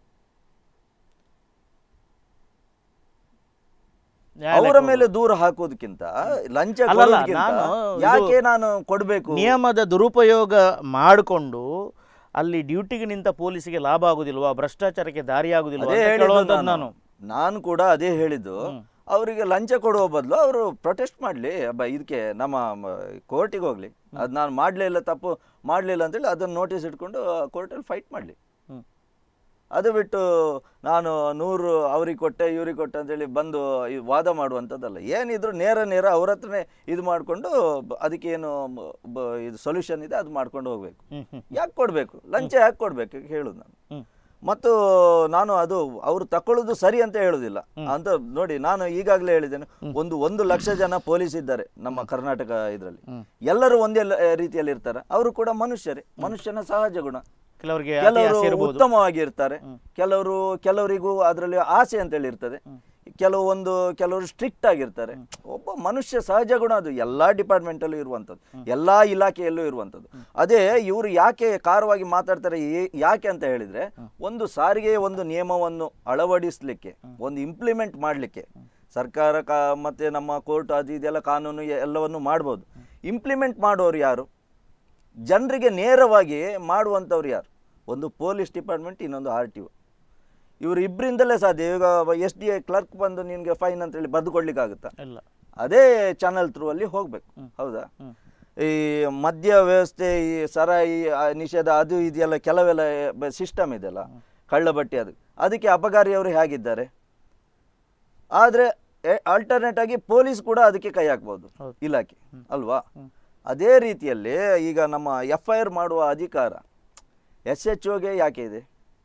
ಅವರ ಮೇಲೆ ದೂರ ಹಾಕೋದಕ್ಕಿಂತ ಲಂಚ ಅಲ್ಲಲ್ಲ, ಕೊಡೋದಕ್ಕಿಂತ ನಾನು ಇದು- ಯಾಕೆ ನಾನು ಕೊಡಬೇಕು ನಿಯಮದ ದುರುಪಯೋಗ ಮಾಡಿಕೊಂಡು ಅಲ್ಲಿ ಡ್ಯೂಟಿಗೆ ನಿಂತ ಪೊಲೀಸಿಗೆ ಲಾಭ ಆಗುದಿಲ್ವಾ ಭ್ರಷ್ಟಾಚಾರಕ್ಕೆ ದಾರಿ ಆಗುದಿಲ್ವಾ ಅದೇ ಅಂತ ಹೇಳಿದ್ದು ಕೇಳುವಂಥದ್ದು ನಾನು ನಾನು ನಾನು ಕೂಡ ಅದೇ ಹೇಳಿದ್ದು ಅವರಿಗೆ ಲಂಚ ಕೊಡುವ ಬದಲು ಅವರು ಪ್ರೊಟೆಸ್ಟ್ ಮಾಡಲಿ ಅಬ್ಬ ಇದಕ್ಕೆ ನಮ್ಮ ಕೋರ್ಟಿಗೆ ಹೋಗಲಿ ಅದು ನಾನು ಮಾಡಲೇ ಇಲ್ಲ ತಪ್ಪು ಮಾಡಲಿಲ್ಲ ಅಂತೇಳಿ ಅದನ್ನು ನೋಟಿಸ್ ಇಟ್ಕೊಂಡು ಕೋರ್ಟಲ್ಲಿ ಫೈಟ್ ಮಾಡಲಿ ಹ್ಮ್. ಅದು ಬಿಟ್ಟು ನಾನು ನೂರು ಅವ್ರಿಗೆ ಕೊಟ್ಟೆ ಇವ್ರಿಗೆ ಕೊಟ್ಟೆ ಅಂತೇಳಿ ಬಂದು ಈ ವಾದ ಮಾಡುವಂಥದ್ದಲ್ಲ ಏನಿದ್ರು ನೇರ ನೇರ ಅವ್ರ ಹತ್ರನೇ ಇದು ಮಾಡಿಕೊಂಡು ಅದಕ್ಕೆ ಏನು ಬ- ಬ- ಇದು ಸೊಲ್ಯೂಷನ್ ಇದೆ ಅದು ಮಾಡ್ಕೊಂಡು ಹೋಗಬೇಕು ಹ್ಮ್ ಹ್ಮ್ ಯಾಕೆ ಕೊಡಬೇಕು ಲಂಚ ಯಾಕೆ ಕೊಡಬೇಕು ಹೇಳುದು ನಾನು ಹ್ಮ್ ಮತ್ತು ನಾನು ಅದು ಅವರು ತಕೊಳ್ಳೋದು ಸರಿ ಅಂತ ಹೇಳುದಿಲ್ಲ ಅಂತ ನೋಡಿ ನಾನು ಈಗಾಗಲೇ ಹೇಳಿದ್ದೇನೆ ಒಂದು ಒಂದು ಲಕ್ಷ ಜನ ಪೊಲೀಸ್ ಇದ್ದಾರೆ ನಮ್ಮ ಕರ್ನಾಟಕ ಇದರಲ್ಲಿ ಹ್ಮ್. ಎಲ್ಲರೂ ಒಂದೇ ಲ- ರೀತಿಯಲ್ಲಿ ಇರ್ತಾರೆ ಅವರು ಕೂಡ ಮನುಷ್ಯರೇ ಮನುಷ್ಯನ ಸಹಜ ಗುಣ ಕೆಲವರಿಗೆ ಅತಿ ಕೆಲವರು ಆಸೆ ಇರ್ಬೋದು ಉತ್ತಮವಾಗಿ ಇರ್ತಾರೆ ಕೆಲವರು ಕೆಲವರಿಗೂ ಅದರಲ್ಲಿ ಆಸೆ ಅಂತೇಳಿ ಇರ್ತದೆ ಕೆಲವೊಂದು ಕೆಲವರು ಸ್ಟ್ರಿಕ್ಟ್ ಆಗಿರ್ತಾರೆ ಒಬ್ಬ ಮನುಷ್ಯ ಸಹಜ ಗುಣ ಅದು ಎಲ್ಲಾ ಡಿಪಾರ್ಟ್ಮೆಂಟ್ ಅಲ್ಲೂ ಇರುವಂಥದ್ದು ಎಲ್ಲಾ ಇಲಾಖೆಯಲ್ಲೂ ಇರುವಂಥದ್ದು ಅದೇ ಇವರು ಯಾಕೆ ಕಾರವಾಗಿ ಮಾತಾಡ್ತಾರೆ ಏ- ಯಾಕೆ ಅಂತ ಹೇಳಿದ್ರೆ ಒಂದು ಸಾರಿಗೆ ಒಂದು ನಿಯಮವನ್ನು ಅಳವಡಿಸ್ಲಿಕ್ಕೆ ಒಂದು ಇಂಪ್ಲಿಮೆಂಟ್ ಮಾಡಲಿಕ್ಕೆ ಸರ್ಕಾರ ಕಾ ಮತ್ತೆ ನಮ್ಮ ಕೋರ್ಟ್ ಅದು ಇದೆಲ್ಲ ಕಾನೂನು ಎ- ಎಲ್ಲವನ್ನು ಮಾಡ್ಬೋದು ಇಂಪ್ಲಿಮೆಂಟ್ ಮಾಡೋರು ಯಾರು ಜನರಿಗೆ ನೇರವಾಗಿ ಮಾಡುವಂಥವ್ರು ಯಾರು ಒಂದು ಪೊಲೀಸ್ ಡಿಪಾರ್ಟ್ಮೆಂಟ್ ಇನ್ನೊಂದು ಆರ್ ಟಿ ಒ ಇವರು ಇಬ್ಬರಿಂದಲೇ ಸಾಧ್ಯ ಈಗ ಎಸ್ ಡಿ ಐ ಕ್ಲರ್ಕ್ ಬಂದು ನಿನಗೆ ಫೈನ್ ಅಂತೇಳಿ ಬರೆದು ಕೊಡ್ಲಿಕ್ಕಾಗುತ್ತಾ ಇಲ್ಲ ಅದೇ ಚಾನಲ್ ಥ್ರೂ ಅಲ್ಲಿ ಹೋಗ್ಬೇಕು ಹೌದಾ ಹ್ಮ್. ಈ ಮದ್ಯ ವ್ಯವಸ್ಥೆ ಈ ಸರಾಯಿ ಆ ನಿಷೇಧ ಅದು ಇದೆಲ್ಲ ಕೆಲವೆಲ್ಲ ಸಿಸ್ಟಮ್ ಇದೆಯಲ್ಲ ಕಳ್ಳಬಟ್ಟಿ ಅದು ಅದಕ್ಕೆ ಅಪಕಾರಿಯವರು ಹೇಗಿದ್ದಾರೆ ಆದರೆ ಆಲ್ಟರ್ನೇಟ್ ಆಗಿ ಪೊಲೀಸ್ ಕೂಡ ಅದಕ್ಕೆ ಕೈ ಹಾಕ್ಬೋದು ಹೌದು. ಇಲಾಖೆ ಅಲ್ವಾ ಅದೇ ರೀತಿಯಲ್ಲಿ ಈಗ ನಮ್ಮ ಎಫ್ ಐ ಆರ್ ಮಾಡುವ ಅಧಿಕಾರ ಎಸ್ ಎಚ್ ಒಗೆ ಯಾಕೆ ಇದೆ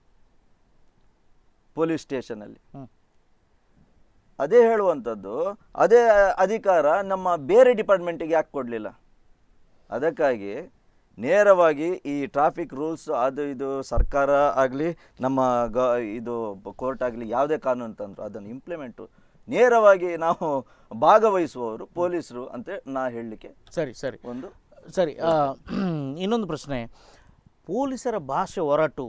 ಪೊಲೀಸ್ ಸ್ಟೇಷನಲ್ಲಿ ಹ್ಮ್. ಅದೇ ಹೇಳುವಂಥದ್ದು ಅದೇ ಅಧಿಕಾರ ನಮ್ಮ ಬೇರೆ ಡಿಪಾರ್ಟ್ಮೆಂಟಿಗೆ ಯಾಕೆ ಕೊಡಲಿಲ್ಲ ಅದಕ್ಕಾಗಿ ನೇರವಾಗಿ ಈ ಟ್ರಾಫಿಕ್ ರೂಲ್ಸ್ ಅದು ಇದು ಸರ್ಕಾರ ಆಗಲಿ ನಮ್ಮ ಗ ಇದು ಕೋರ್ಟ್ ಆಗಲಿ ಯಾವುದೇ ಕಾನೂನು ತಂದ್ರು ಅದನ್ನು ಇಂಪ್ಲಿಮೆಂಟು ನೇರವಾಗಿ ನಾವು ಭಾಗವಹಿಸುವವರು ಪೊಲೀಸರು ಅಂತ ನಾ ಹೇಳಲಿಕ್ಕೆ ಸರಿ ಸರಿ ಒಂದು ಸರಿ ಆ, ಇನ್ನೊಂದು ಪ್ರಶ್ನೆ ಪೊಲೀಸರ ಭಾಷೆ ಹೊರಟು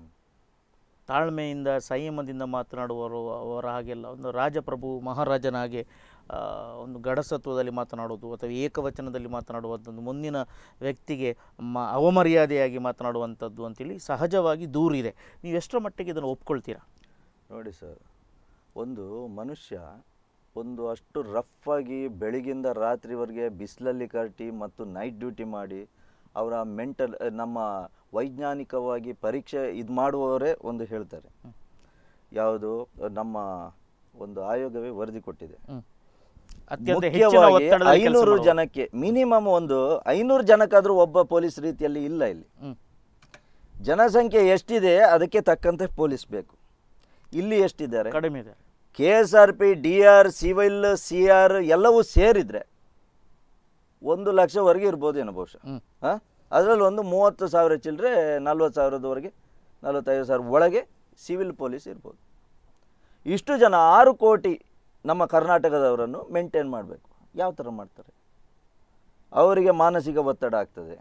ತಾಳ್ಮೆಯಿಂದ ಸಂಯಮದಿಂದ ಮಾತನಾಡುವರು ಅವರ ಹಾಗೆಲ್ಲ ಒಂದು ರಾಜಪ್ರಭು ಮಹಾರಾಜನ ಹಾಗೆ ಆ, ಒಂದು ಗಡಸತ್ವದಲ್ಲಿ ಮಾತನಾಡೋದು ಅಥವಾ ಏಕವಚನದಲ್ಲಿ ಮಾತನಾಡುವಂಥದ್ದು ಮುಂದಿನ ವ್ಯಕ್ತಿಗೆ ಮ ಅವಮರ್ಯಾದೆಯಾಗಿ ಮಾತನಾಡುವಂಥದ್ದು ಅಂತೇಳಿ ಸಹಜವಾಗಿ ದೂರಿದೆ ನೀವು ಎಷ್ಟರ ಮಟ್ಟಿಗೆ ಇದನ್ನು ಒಪ್ಕೊಳ್ತೀರಾ ನೋಡಿ ಸರ್ ಒಂದು ಮನುಷ್ಯ ಒಂದು ಅಷ್ಟು ರಫ್ ಆಗಿ ಬೆಳಗಿಂದ ರಾತ್ರಿವರೆಗೆ ಬಿಸಿಲಲ್ಲಿ ಕಟ್ಟಿ ಮತ್ತು ನೈಟ್ ಡ್ಯೂಟಿ ಮಾಡಿ ಅವರ ಮೆಂಟಲ್ ನಮ್ಮ ವೈಜ್ಞಾನಿಕವಾಗಿ ಪರೀಕ್ಷೆ ಇದು ಮಾಡುವವರೇ ಒಂದು ಹೇಳ್ತಾರೆ ಯಾವುದು ನಮ್ಮ ಒಂದು ಆಯೋಗವೇ ವರದಿ ಕೊಟ್ಟಿದೆ ಹ್ಮ್. ಅತ್ಯಂತ ಹೆಚ್ಚಿನ ಮುಖ್ಯವಾಗಿ ಒತ್ತಡದಲ್ಲಿ ಕೆಲಸ ಐನೂರು ಮಾಡುವವರು. ಜನಕ್ಕೆ ಮಿನಿಮಮ್ ಒಂದು ಐನೂರು ಜನಕ್ಕಾದ್ರೂ ಒಬ್ಬ ಪೊಲೀಸ್ ರೀತಿಯಲ್ಲಿ ಇಲ್ಲ ಇಲ್ಲಿ ಹ್ಮ್. ಜನಸಂಖ್ಯೆ ಎಷ್ಟಿದೆ ಅದಕ್ಕೆ ತಕ್ಕಂತೆ ಪೊಲೀಸ್ ಬೇಕು ಇಲ್ಲಿ ಎಷ್ಟಿದ್ದಾರೆ ಕಡಿಮೆ ಇದೆ K S R P D R civil C R ಎಲ್ಲವೂ ಸೇರಿದ್ರೆ ಒಂದು ಲಕ್ಷವರೆಗೆ ಇರ್ಬೋದೇನೋ ಬಹುಶಃ ಹ್ಮ್. ಹಾಂ ಅದರಲ್ಲಿ ಒಂದು ಮೂವತ್ತು ಸಾವಿರ ಚಿಲ್ಲರೆ ನಲ್ವತ್ತು ಸಾವಿರದವರೆಗೆ ನಲ್ವತ್ತೈದು ಸಾವಿರ ಒಳಗೆ ಸಿವಿಲ್ ಪೊಲೀಸ್ ಇರ್ಬೋದು ಇಷ್ಟು ಜನ ಆರು ಕೋಟಿ ನಮ್ಮ ಕರ್ನಾಟಕದವರನ್ನು ಮೇಂಟೈನ್ ಮಾಡಬೇಕು ಯಾವ ಥರ ಮಾಡ್ತಾರೆ ಅವರಿಗೆ ಮಾನಸಿಕ ಒತ್ತಡ ಆಗ್ತದೆ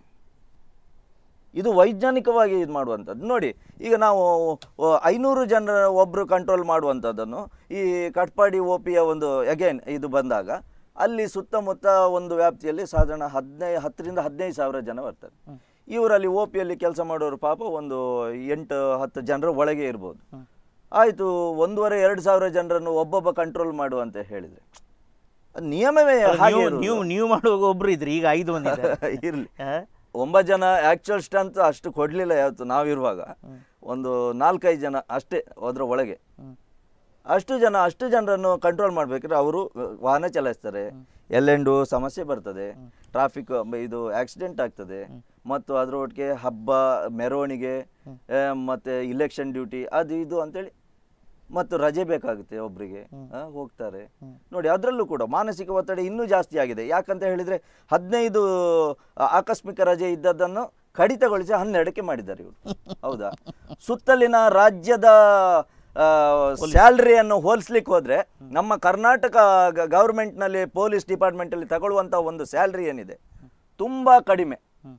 ಇದು ವೈಜ್ಞಾನಿಕವಾಗಿ ಇದು ಮಾಡುವಂಥದ್ದು ನೋಡಿ ಈಗ ನಾವು ಆ, ಐನೂರು ಜನರ ಒಬ್ಬರು ಕಂಟ್ರೋಲ್ ಮಾಡುವಂಥದ್ದನ್ನು ಈ ಕಟ್ಪಾಡಿ ಒ ಪಿಯ ಒಂದು ಅಗೇನ್ ಇದು ಬಂದಾಗ ಅಲ್ಲಿ ಸುತ್ತಮುತ್ತ ಒಂದು ವ್ಯಾಪ್ತಿಯಲ್ಲಿ ಸಾಧಾರಣ ಹದಿನೈದು ಹತ್ತರಿಂದ ಹದಿನೈದು ಸಾವಿರ ಜನ ಬರ್ತಾರೆ ಇವರಲ್ಲಿ ಒ ಪಿಯಲ್ಲಿ ಕೆಲಸ ಮಾಡೋರು ಪಾಪ ಒಂದು ಎಂಟು ಹತ್ತು ಜನರ ಒಳಗೆ ಇರ್ಬೋದು ಆಯಿತು ಒಂದೂವರೆ ಎರಡು ಸಾವಿರ ಜನರನ್ನು ಒಬ್ಬೊಬ್ಬ ಕಂಟ್ರೋಲ್ ಮಾಡುವಂತ ಹೇಳಿದರೆ ನಿಯಮವೇ ಹಾಗೆ ನೀವು ನೀವು ನೀವು ಮಾಡುವಾಗ ಒಬ್ರು ಇದ್ರಿ ಈಗ ಐದು ಮಂದಿ ಇದ್ದಾರೆ. ಇರಲಿ ಆ? ಒಂಬತ್ತು ಜನ ಆ್ಯಕ್ಚುಯಲ್ ಸ್ಟ್ರೆಂತ್ ಅಷ್ಟು ಕೊಡಲಿಲ್ಲ ಯಾವತ್ತು ನಾವಿರುವಾಗ ಒಂದು ನಾಲ್ಕೈದು ಜನ ಅಷ್ಟೇ ಅದರ ಒಳಗೆ ಹ್ಮ್. ಅಷ್ಟು ಜನ ಅಷ್ಟು ಜನರನ್ನು ಕಂಟ್ರೋಲ್ ಮಾಡಬೇಕಾದ್ರೆ ಅವರು ವಾಹನ ಚಲಾಯಿಸ್ತಾರೆ ಎಲ್ಲೆಂಡು ಸಮಸ್ಯೆ ಬರ್ತದೆ ಟ್ರಾಫಿಕ್ ಇದು ಆಕ್ಸಿಡೆಂಟ್ ಆಗ್ತದೆ ಮತ್ತು ಅದರ ಒಟ್ಟಿಗೆ ಹಬ್ಬ ಮೆರವಣಿಗೆ ಆ, ಮತ್ತೆ ಇಲೆಕ್ಷನ್ ಡ್ಯೂಟಿ ಅದು ಇದು ಅಂತೇಳಿ ಮತ್ತು ರಜೆ ಬೇಕಾಗುತ್ತೆ ಒಬ್ಬರಿಗೆ ಹೋಗ್ತಾರೆ ನೋಡಿ ಅದರಲ್ಲೂ ಕೂಡ ಮಾನಸಿಕ ಒತ್ತಡ ಇನ್ನೂ ಜಾಸ್ತಿ ಆಗಿದೆ ಯಾಕಂತ ಹೇಳಿದರೆ ಹದಿನೈದು ಆಕಸ್ಮಿಕ ರಜೆ ಇದ್ದದ್ದನ್ನು ಕಡಿತಗೊಳಿಸಿ ಹನ್ನೆರಡಕ್ಕೆ ಮಾಡಿದ್ದಾರೆ ಇವರು ಹೌದಾ ಸುತ್ತಲಿನ ರಾಜ್ಯದ ಸ್ಯಾಲ್ರಿಯನ್ನು ಹೋಲಿಸ್ಲಿಕ್ಕೆ ಹೋದ್ರೆ ನಮ್ಮ ಕರ್ನಾಟಕ ಗವರ್ಮೆಂಟ್ನಲ್ಲಿ ಪೊಲೀಸ್ ಡಿಪಾರ್ಟ್ಮೆಂಟಲ್ಲಿ ತಗೊಳ್ಳುವಂಥ ಒಂದು ಸ್ಯಾಲ್ರಿ ಏನಿದೆ ತುಂಬಾ ಕಡಿಮೆ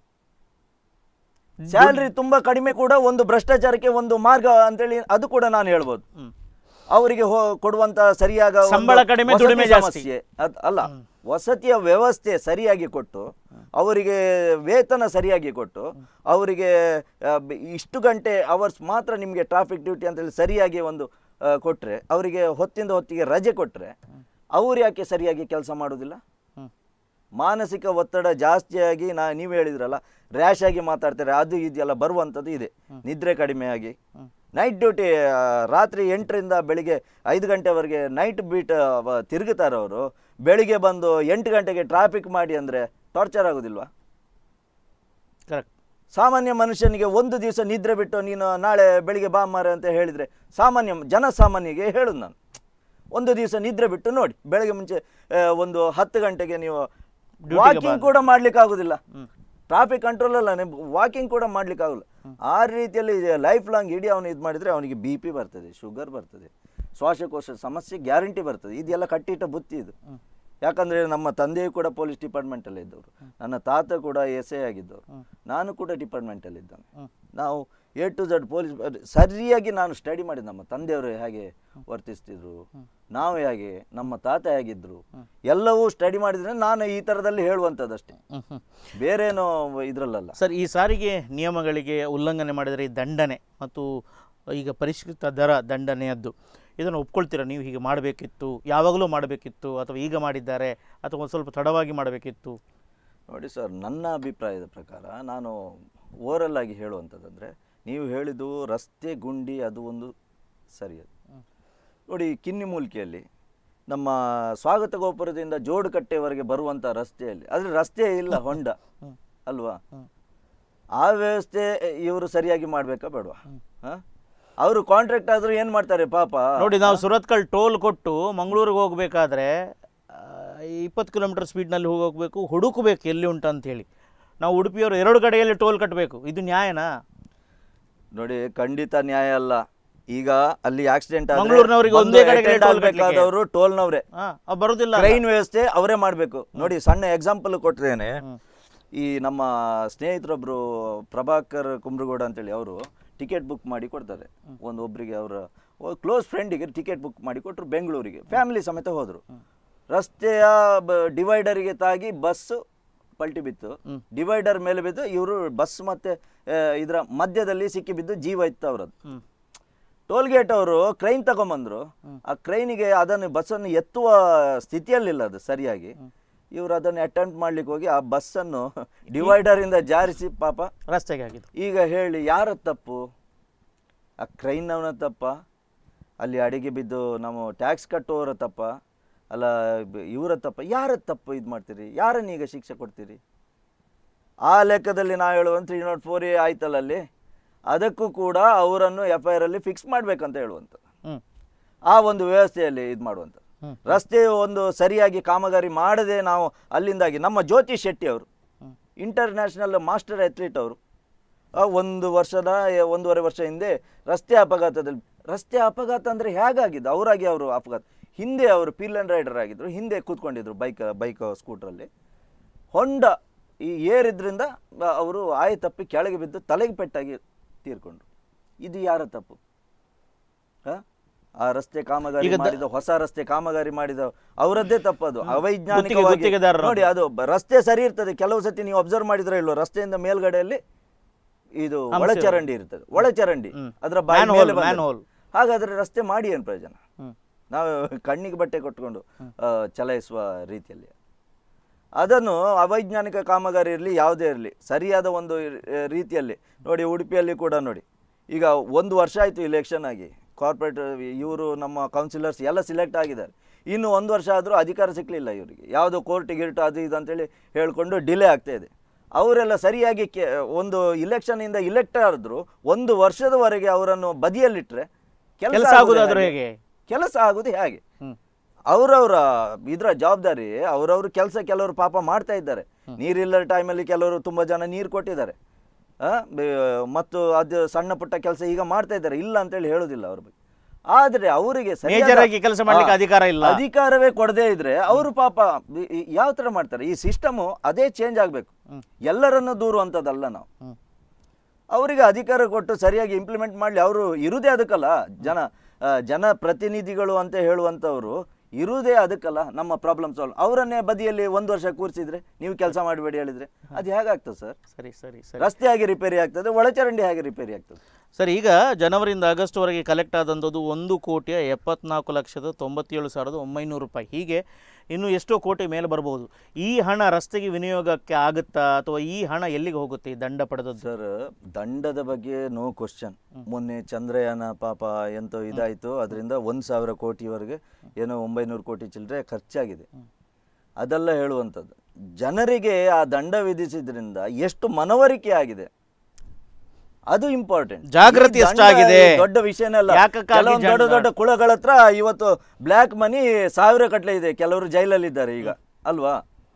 ಸ್ಯಾಲ್ರಿ ತುಂಬಾ ಕಡಿಮೆ ಕೂಡ ಒಂದು ಭ್ರಷ್ಟಾಚಾರಕ್ಕೆ ಒಂದು ಮಾರ್ಗ ಅಂತೇಳಿ ಅದು ಕೂಡ ನಾನು ಹೇಳ್ಬೋದು ಅವರಿಗೆ ಹೋ- ಕೊಡುವಂತ ಸರಿಯಾದ ಒಂದು ಸಂಬಳ ಕಡಿಮೆ, ವಸತಿ ದುಡಿಮೆ ಜಾಸ್ತಿ. ಸಮಸ್ಯೆ. ಅದ್- ಅಲ್ಲ ವಸತಿಯ ವ್ಯವಸ್ಥೆ ಸರಿಯಾಗಿ ಕೊಟ್ಟು ಅವರಿಗೆ ವೇತನ ಸರಿಯಾಗಿ ಕೊಟ್ಟು ಅವರಿಗೆ ಆ, ಬ- ಇಷ್ಟು ಗಂಟೆ ಅವರ್ಸ್ ಮಾತ್ರ ನಿಮಗೆ ಟ್ರಾಫಿಕ್ ಡ್ಯೂಟಿ ಅಂತೇಳಿ ಸರಿಯಾಗಿ ಒಂದು ಆ, ಕೊಟ್ರೆ ಅವರಿಗೆ ಹೊತ್ತಿಂದ ಹೊತ್ತಿಗೆ ರಜೆ ಕೊಟ್ರೆ ಅವ್ರು ಯಾಕೆ ಸರಿಯಾಗಿ ಕೆಲಸ ಮಾಡೋದಿಲ್ಲ ಹ್ಮ್. ಮಾನಸಿಕ ಒತ್ತಡ ಜಾಸ್ತಿಯಾಗಿ ನಾ ನೀವು ಹೇಳಿದ್ರಲ್ಲ ರ್ಯಾಶ್ ಆಗಿ ಮಾತಾಡ್ತಾರೆ ಅದು ಇದೆಲ್ಲ ಬರುವಂಥದ್ದು ಇದೆ ನಿದ್ರೆ ಕಡಿಮೆ ಆಗಿ ನೈಟ್ ಡ್ಯೂಟಿ ರಾತ್ರಿ ಎಂಟರಿಂದ ಬೆಳಿಗ್ಗೆ ಐದು ಗಂಟೆವರೆಗೆ ನೈಟ್ ಬೀಟ್ ತಿರುಗುತ್ತಾರೆ ಅವರು ಬೆಳಿಗ್ಗೆ ಬಂದು ಎಂಟು ಗಂಟೆಗೆ ಟ್ರಾಫಿಕ್ ಮಾಡಿ ಅಂದರೆ ಟಾರ್ಚರ್ ಆಗೋದಿಲ್ವಾ ಕರೆಕ್ಟ್ ಸಾಮಾನ್ಯ ಮನುಷ್ಯನಿಗೆ ಒಂದು ದಿವಸ ನಿದ್ರೆ ಬಿಟ್ಟು ನೀನು ನಾಳೆ ಬೆಳಿಗ್ಗೆ ಬಾ ಮಾರೆ ಅಂತ ಹೇಳಿದರೆ ಸಾಮಾನ್ಯ ಜನಸಾಮಾನ್ಯಗೆ ಹೇಳುದು ನಾನು ಒಂದು ದಿವಸ ನಿದ್ರೆ ಬಿಟ್ಟು ನೋಡಿ ಬೆಳಗ್ಗೆ ಮುಂಚೆ ಆ, ಒಂದು ಹತ್ತು ಗಂಟೆಗೆ ನೀವು ಡ್ಯೂಟಿಗೆ ವಾಕಿಂಗ್ ಕೂಡ ಮಾಡ್ಲಿಕ್ಕೆ ಆಗುದಿಲ್ಲ ಟ್ರಾಫಿಕ್ ಕಂಟ್ರೋಲ್ ಅಲ್ಲ ವಾಕಿಂಗ್ ಕೂಡ ಮಾಡ್ಲಿಕ್ಕೆ ಆಗುಲ್ಲ ಆ ರೀತಿಯಲ್ಲಿ ಲೈಫ್ ಲಾಂಗ್ ಇಡೀ ಅವನು ಇದು ಮಾಡಿದರೆ ಅವನಿಗೆ ಬಿ ಪಿ ಬರ್ತದೆ ಶುಗರ್ ಬರ್ತದೆ ಶ್ವಾಸಕೋಶ ಸಮಸ್ಯೆ ಗ್ಯಾರಂಟಿ ಬರ್ತದೆ ಇದೆಲ್ಲ ಕಟ್ಟಿಟ್ಟ ಬುತ್ತಿ ಇದು ಯಾಕಂದ್ರೆ ನಮ್ಮ ತಂದೆಯು ಕೂಡ ಪೊಲೀಸ್ ಡಿಪಾರ್ಟ್ಮೆಂಟಲ್ಲಿ ಇದ್ದವರು ನನ್ನ ತಾತ ಕೂಡ ಎಸ್ ಎ ಆಗಿದ್ದವರು ನಾನು ಕೂಡ ಡಿಪಾರ್ಟ್ಮೆಂಟಲ್ಲಿ ಇದ್ದಾನೆ ನಾವು ಎ ಟು ಝಡ್ ಪೊಲೀಸ್ ಸರಿಯಾಗಿ ನಾನು ಸ್ಟಡಿ ಮಾಡಿದ್ದು ನಮ್ಮ ತಂದೆಯವರು ಹೇಗೆ ವರ್ತಿಸ್ತಿದ್ರು ನಾವು ಹೇಗೆ ನಮ್ಮ ತಾತ ಹೇಗಿದ್ರು ಎಲ್ಲವೂ ಸ್ಟಡಿ ಮಾಡಿದ್ರೆ ನಾನು ಈ ಥರದಲ್ಲಿ ಹೇಳುವಂಥದ್ದಷ್ಟೇ ಹ್ಮ್ ಹ್ಮ್ ಬೇರೇನೋ ಇದ್ರಲ್ಲಲ್ಲ ಸರ್ ಈ ಸಾರಿಗೆ ನಿಯಮಗಳಿಗೆ ಉಲ್ಲಂಘನೆ ಮಾಡಿದರೆ ಈ ದಂಡನೆ ಮತ್ತು ಈಗ ಪರಿಷ್ಕೃತ ದರ ದಂಡನೆಯದ್ದು ಇದನ್ನು ಒಪ್ಕೊಳ್ತೀರಾ ನೀವು ಹೀಗೆ ಮಾಡಬೇಕಿತ್ತು ಯಾವಾಗಲೂ ಮಾಡಬೇಕಿತ್ತು ಅಥವಾ ಈಗ ಮಾಡಿದ್ದಾರೆ ಅಥವಾ ಒಂದು ಸ್ವಲ್ಪ ತಡವಾಗಿ ಮಾಡಬೇಕಿತ್ತು ನೋಡಿ ಸರ್ ನನ್ನ ಅಭಿಪ್ರಾಯದ ಪ್ರಕಾರ ನಾನು ಓರಲ್ ಆಗಿ ಹೇಳುವಂಥದ್ದಂದರೆ ನೀವು ಹೇಳಿದ್ದು ರಸ್ತೆ ಗುಂಡಿ ಅದು ಒಂದು ಸರಿ ಅದು ನೋಡಿ ಕಿನ್ನಿಮೂಲ್ಕಿಯಲ್ಲಿ ನಮ್ಮ ಸ್ವಾಗತ ಗೋಪುರದಿಂದ ಜೋಡುಕಟ್ಟೆವರೆಗೆ ಬರುವಂಥ ರಸ್ತೆಯಲ್ಲಿ ಆದರೆ ರಸ್ತೆ ಇಲ್ಲ ಹೊಂಡ ಅಲ್ವಾ ಆ ವ್ಯವಸ್ಥೆ ಇವರು ಸರಿಯಾಗಿ ಮಾಡಬೇಕಾ ಬೇಡವಾ ಹಾಂ ಅವರು ಕಾಂಟ್ರಾಕ್ಟ್ ಆದರೂ ಏನು ಮಾಡ್ತಾರೆ ಪಾಪ ನೋಡಿ ನಾವು ಸುರತ್ಕಲ್ ಟೋಲ್ ಕೊಟ್ಟು ಮಂಗಳೂರಿಗೆ ಹೋಗಬೇಕಾದ್ರೆ ಇಪ್ಪತ್ತು ಕಿಲೋಮೀಟರ್ ಸ್ಪೀಡ್ನಲ್ಲಿ ಹೋಗಬೇಕು ಹುಡುಕಬೇಕು ಎಲ್ಲಿ ಉಂಟು ಅಂತ ಹೇಳಿ ನಾವು ಉಡುಪಿಯವರು ಎರಡು ಕಡೆಯಲ್ಲಿ ಟೋಲ್ ಕಟ್ಟಬೇಕು ಇದು ನ್ಯಾಯನಾ ನೋಡಿ ಖಂಡಿತ ನ್ಯಾಯ ಅಲ್ಲ ಈಗ ಅಲ್ಲಿ ಆಕ್ಸಿಡೆಂಟ್ ಮಂಗಳೂರಿನವರಿಗೆ ಒಂದೇ ಕಡೆಗೆ toll ಬೇಕಾದವರು ಟೋಲ್ನವ್ರೆ ಹಾಂ ಬರೋದಿಲ್ಲ ಅಲ್ಲ? ಟ್ರೈನ್ ವ್ಯವಸ್ಥೆ ಅವರೇ ಮಾಡಬೇಕು ನೋಡಿ ಸಣ್ಣ ಎಕ್ಸಾಂಪಲ್ ಕೊಟ್ಟಿದ್ದೇನೆ ಈ ನಮ್ಮ ಸ್ನೇಹಿತರೊಬ್ರು ಪ್ರಭಾಕರ್ ಕುಮ್ರಗೌಡ ಅಂತೇಳಿ ಅವರು ಟಿಕೆಟ್ ಬುಕ್ ಮಾಡಿ ಕೊಡ್ತಾರೆ ಒಂದು ಒಬ್ಬರಿಗೆ ಅವರ ಕ್ಲೋಸ್ ಫ್ರೆಂಡಿಗೆ ಟಿಕೆಟ್ ಬುಕ್ ಮಾಡಿ ಕೊಟ್ಟರು ಬೆಂಗಳೂರಿಗೆ ಫ್ಯಾಮಿಲಿ ಸಮೇತ ಹೋದರು ರಸ್ತೆಯ ಡಿವೈಡರಿಗೆ ತಾಗಿ ಬಸ್ಸು ಪಲ್ಟಿ ಬಿತ್ತು ಡಿವೈಡರ್ ಮೇಲೆ ಬಿದ್ದು ಇವರು ಬಸ್ ಮತ್ತೆ ಆ, ಇದರ ಮಧ್ಯದಲ್ಲಿ ಸಿಕ್ಕಿ ಬಿದ್ದು ಜೀವ ಇತ್ತು ಅವರದ್ದು ಹ್ಮ್. ಟೋಲ್ ಗೇಟ್ ಅವರು ಕ್ರೈನ್ ತಗೊಂಬಂದ್ರು ಆ ಕ್ರೈನಿಗೆ ಅದನ್ನು ಬಸ್ಸನ್ನು ಎತ್ತುವ ಸ್ಥಿತಿಯಲ್ಲಿಲ್ಲ ಅದು ಸರಿಯಾಗಿ ಇವರು ಅದನ್ನು ಅಟೆಂಪ್ಟ್ ಮಾಡ್ಲಿಕ್ಕೆ ಹೋಗಿ ಆ ಬಸ್ಸನ್ನು ಡಿವೈಡರ್ ಇಂದ ಜಾರಿಸಿ ಪಾಪ ರಸ್ತೆಗೆ ಆಗಿದ್ದು ಈಗ ಹೇಳಿ ಯಾರ ತಪ್ಪು ಆ ಕ್ರೈನ್ನವನ ತಪ್ಪ ಅಲ್ಲಿ ಅಡಿಗೆ ಬಿದ್ದು ನಾವು ಟ್ಯಾಕ್ಸ್ ಕಟ್ಟುವವರ ತಪ್ಪ ಅಲ್ಲ ಬ- ಇವರ ತಪ್ಪ ಯಾರ ತಪ್ಪು ಇದು ಮಾಡ್ತೀರಿ ಯಾರನ್ನ ಈಗ ಶಿಕ್ಷೆ ಕೊಡ್ತೀರಿ ಆ ಲೆಕ್ಕದಲ್ಲಿ ನಾವು ಹೇಳುವಂತ ತ್ರೀ ನಾಟ್ ಫೋರ್ ಎ ಆಯ್ತಲ್ಲ ಅಲ್ಲಿ ಅದಕ್ಕೂ ಕೂಡ ಅವರನ್ನು ಎಫ್ ಐ ಆರ್ ಅಲ್ಲಿ ಫಿಕ್ಸ್ ಮಾಡ್ಬೇಕಂತ ಹೇಳುವಂಥ ಹ್ಞೂ ಆ ಒಂದು ವ್ಯವಸ್ಥೆಯಲ್ಲಿ ಇದು ಮಾಡುವಂಥ ಹ್ಮ್. ರಸ್ತೆ ಒಂದು ಸರಿಯಾಗಿ ಕಾಮಗಾರಿ ಮಾಡದೆ ನಾವು ಅಲ್ಲಿಂದಾಗಿ ನಮ್ಮ ಜ್ಯೋತಿ ಶೆಟ್ಟಿ ಅವರು ಹ್ಮ್. ಇಂಟರ್ನ್ಯಾಷನಲ್ ಮಾಸ್ಟರ್ ಅಥ್ಲೀಟ್ ಅವರು ಆ ಒಂದು ವರ್ಷದ ಎ- ಒಂದೂವರೆ ವರ್ಷ ಹಿಂದೆ ರಸ್ತೆ ಅಪಘಾತದಲ್ಲಿ ರಸ್ತೆ ಅಪಘಾತ ಅಂದರೆ ಹೇಗಾಗಿದ್ದು ಅವರಾಗಿ ಅವರು ಅಪಘಾತ ಹಿಂದೆ ಅವರು ಪೀಲ್ ಆ್ಯಂಡ್ ರೈಡರ್ ಆಗಿದ್ರು ಹಿಂದೆ ಕೂತ್ಕೊಂಡಿದ್ರು ಬೈಕ್ ಬೈಕ್ ಸ್ಕೂಟ್ರಲ್ಲಿ ಹೊಂಡ ಈ ಏರಿದ್ರಿಂದ ಅವರು ಆಯ ತಪ್ಪಿ ಕೆಳಗೆ ಬಿದ್ದು ತಲೆಗೆ ಪೆಟ್ಟಾಗಿ ತೀರ್ಕೊಂಡ್ರು ಇದು ಯಾರ ತಪ್ಪು ಹ? ಆ ರಸ್ತೆ ಕಾಮಗಾರಿ ಈಗ ದ- ಮಾಡಿದ ಹೊಸ ರಸ್ತೆ ಕಾಮಗಾರಿ ಮಾಡಿದ ಅವರದ್ದೇ ತಪ್ಪದು ಗುತ್ತಿಗೆ- ಅವೈಜ್ಞಾನಿಕವಾಗಿ ಗುತ್ತಿಗೆದಾರರದ್ದು. ನೋಡಿ ಅದು ಬ- ರಸ್ತೆ ಸರಿ ಇರ್ತದೆ ಕೆಲವು ಸತಿ ನೀವು ಅಬ್ಸರ್ವ್ ಮಾಡಿದ್ರೆ ಇಲ್ಲೋ ರಸ್ತೆಯಿಂದ ಮೇಲ್ಗಡೆಯಲ್ಲಿ ಇದು ಹಂಸೆ ಒಳಚರಂಡಿ ಇರ್ತದೆ ಒಳಚರಂಡಿ ಹ್ಮ್. ಅದರ ಬಾಯಿ Manhole, ಮೇಲೆ ಬಂದಿದೆ. manhole. ಹಾಗಾದ್ರೆ ರಸ್ತೆ ಮಾಡಿ ಏನು ಪ್ರಯೋಜನ ಹ್ಮ್. ನಾವು ಕಣ್ಣಿಗೆ ಬಟ್ಟೆ ಕೊಟ್ಕೊಂಡು ಆ, ಚಲಾಯಿಸುವ ರೀತಿಯಲ್ಲಿ ಅದನ್ನು ಅವೈಜ್ಞಾನಿಕ ಕಾಮಗಾರಿ ಇರಲಿ ಯಾವುದೇ ಇರಲಿ ಸರಿಯಾದ ಒಂದು ಆ, ರೀತಿಯಲ್ಲಿ ನೋಡಿ ಉಡುಪಿಯಲ್ಲಿ ಕೂಡ ನೋಡಿ ಈಗ ಒಂದು ವರ್ಷ ಆಯಿತು ಇಲೆಕ್ಷನ್ ಆಗಿ ಕಾರ್ಪೊರೇಟ್ ಇವರು ನಮ್ಮ ಕೌನ್ಸಿಲರ್ಸ್ ಎಲ್ಲ ಸಿಲೆಕ್ಟ್ ಆಗಿದ್ದಾರೆ ಇನ್ನು ಒಂದು ವರ್ಷ ಆದರೂ ಅಧಿಕಾರ ಸಿಕ್ಕಲಿಲ್ಲ ಇವರಿಗೆ ಯಾವುದೋ ಕೋರ್ಟ್ ಗಿರ್ಟ್ ಅದು ಇದು ಅಂತೇಳಿ ಹೇಳ್ಕೊಂಡು ಡಿಲೇ ಆಗ್ತಾ ಇದೆ ಅವರೆಲ್ಲ ಸರಿಯಾಗಿ ಕೆ ಒಂದು ಇಲೆಕ್ಷನಿಂದ ಇಲೆಕ್ಟ್ ಆದರೂ ಒಂದು ವರ್ಷದವರೆಗೆ ಅವರನ್ನು ಬದಿಯಲ್ಲಿಟ್ಟರೆ ಕೆಲಸ ಆಗುದಾದ್ರೂ ಹೇಗೆ ಕೆಲಸ ಆಗುದು ಹೇಗೆ ಹ್ಮ್ ಅವರವರ ಇದ್ರ ಜವಾಬ್ದಾರಿ ಅವರವ್ರ ಕೆಲಸ ಕೆಲವರು ಪಾಪ ಮಾಡ್ತಾ ಇದ್ದಾರೆ ನೀರಿಲ್ಲದ ಟೈಮಲ್ಲಿ ಕೆಲವರು ತುಂಬ ಜನ ನೀರು ಕೊಟ್ಟಿದ್ದಾರೆ ಆ, ಬೆ- ಮತ್ತು ಅದು ಸಣ್ಣ ಪುಟ್ಟ ಕೆಲಸ ಈಗ ಮಾಡ್ತಾ ಇದ್ದಾರೆ ಇಲ್ಲ ಅಂತೇಳಿ ಹೇಳೋದಿಲ್ಲ ಅವ್ರ ಬಗ್ಗೆ ಆದರೆ ಅವರಿಗೆ ಮೇಜರ್ ಆಗಿ ಕೆಲಸ ಮಾಡ್ಲಿಕ್ಕೆ ಅಧಿಕಾರ ಇಲ್ಲ ಅಧಿಕಾರವೇ ಕೊಡದೇ ಇದ್ರೆ ಅವರು ಪಾಪ ಈ- ಈ- ಯಾವ ತರ ಮಾಡ್ತಾರೆ ಈ ಸಿಸ್ಟಮು ಅದೇ ಚೇಂಜ್ ಆಗಬೇಕು ಹ್ಮ್. ಎಲ್ಲರನ್ನು ದೂರುವಂಥದ್ದಲ್ಲ ನಾವು ಹ್ಮ್. ಅವರಿಗೆ ಅಧಿಕಾರ ಕೊಟ್ಟು ಸರಿಯಾಗಿ ಇಂಪ್ಲಿಮೆಂಟ್ ಮಾಡಲಿ ಅವರು ಇರುವುದೇ ಅದಕ್ಕಲ್ಲ ಜನ ಆ, ಜನಪ್ರತಿನಿಧಿಗಳು ಅಂತ ಹೇಳುವಂಥವ್ರು ಇರುವುದೇ ಅದಕ್ಕಲ್ಲ ನಮ್ಮ ಪ್ರಾಬ್ಲಮ್ ಸಾಲ್ವ್ ಅವರನ್ನೇ ಬದಿಯಲ್ಲಿ ಒಂದು ವರ್ಷ ಕೂರಿಸಿದ್ರೆ ನೀವು ಕೆಲಸ ಮಾಡಬೇಡಿ ಹೇಳಿದ್ರೆ ಅದು ಹೇಗಾಗ್ತದೆ ಸರ್ ಸರಿ ಸರಿ ಸರಿ ರಸ್ತೆ ಹೇಗೆ ರಿಪೇರಿ ಆಗ್ತದೆ ಒಳಚರಂಡಿ ಹೇಗೆ ರಿಪೇರಿ ಆಗ್ತದೆ ಸರ್ ಈಗ ಜನವರಿಯಿಂದ ಆಗಸ್ಟ್ವರೆಗೆ ಕಲೆಕ್ಟ್ ಆದಂಥದ್ದು ಒಂದು ಕೋಟಿಯ ಎಪ್ಪತ್ನಾಲ್ಕು ಲಕ್ಷದ ತೊಂಬತ್ತೇಳು ಸಾವಿರದ ಒಂಬೈನೂರು ರೂಪಾಯಿ ಹೀಗೆ ಇನ್ನು ಎಷ್ಟೋ ಕೋಟಿ ಮೇಲೆ ಬರ್ಬೋದು ಈ ಹಣ ರಸ್ತೆಗೆ ವಿನಿಯೋಗಕ್ಕೆ ಆಗುತ್ತಾ ಅಥವಾ ಈ ಹಣ ಎಲ್ಲಿಗೆ ಹೋಗುತ್ತೆ ಈ ದಂಡ ಪಡೆದದ್ದು ಸರ್ ದಂಡದ ಬಗ್ಗೆ ನೋ ಕ್ವಶನ್ ಮೊನ್ನೆ ಚಂದ್ರಯಾನ ಪಾಪ ಎಂತೋ ಇದಾಯಿತು ಅದರಿಂದ ಒಂದು ಸಾವಿರ ಕೋಟಿವರೆಗೆ ಏನೋ ಒಂಬೈನೂರು ಕೋಟಿ ಚಿಲ್ಲರೆ ಖರ್ಚಾಗಿದೆ ಅದೆಲ್ಲ ಹೇಳುವಂಥದ್ದು ಜನರಿಗೆ ಆ ದಂಡ ವಿಧಿಸಿದ್ರಿಂದ ಎಷ್ಟು ಮನವರಿಕೆ ಆಗಿದೆ ಅದು ಇಂಪಾರ್ಟೆಂಟ್ ಜಾಗೃತಿ ಎಷ್ಟಾಗಿದೆ? ದೊಡ್ಡ ವಿಷಯನೇ ಅಲ್ಲ ಯಾಕಕ್ಕಾಗಿ ಕೆಲವೊಂದು ದೊಡ್ಡ ಜನ- ದೊಡ್ಡ ಕುಳಗಳ ಹತ್ರ ಇವತ್ತು ಬ್ಲ್ಯಾಕ್ ಮನಿ ಸಾವಿರ ಕಟ್ಲೆ ಇದೆ ಕೆಲವರು ಜೈಲಲ್ಲಿದ್ದಾರೆ ಈಗ ಅಲ್ವಾ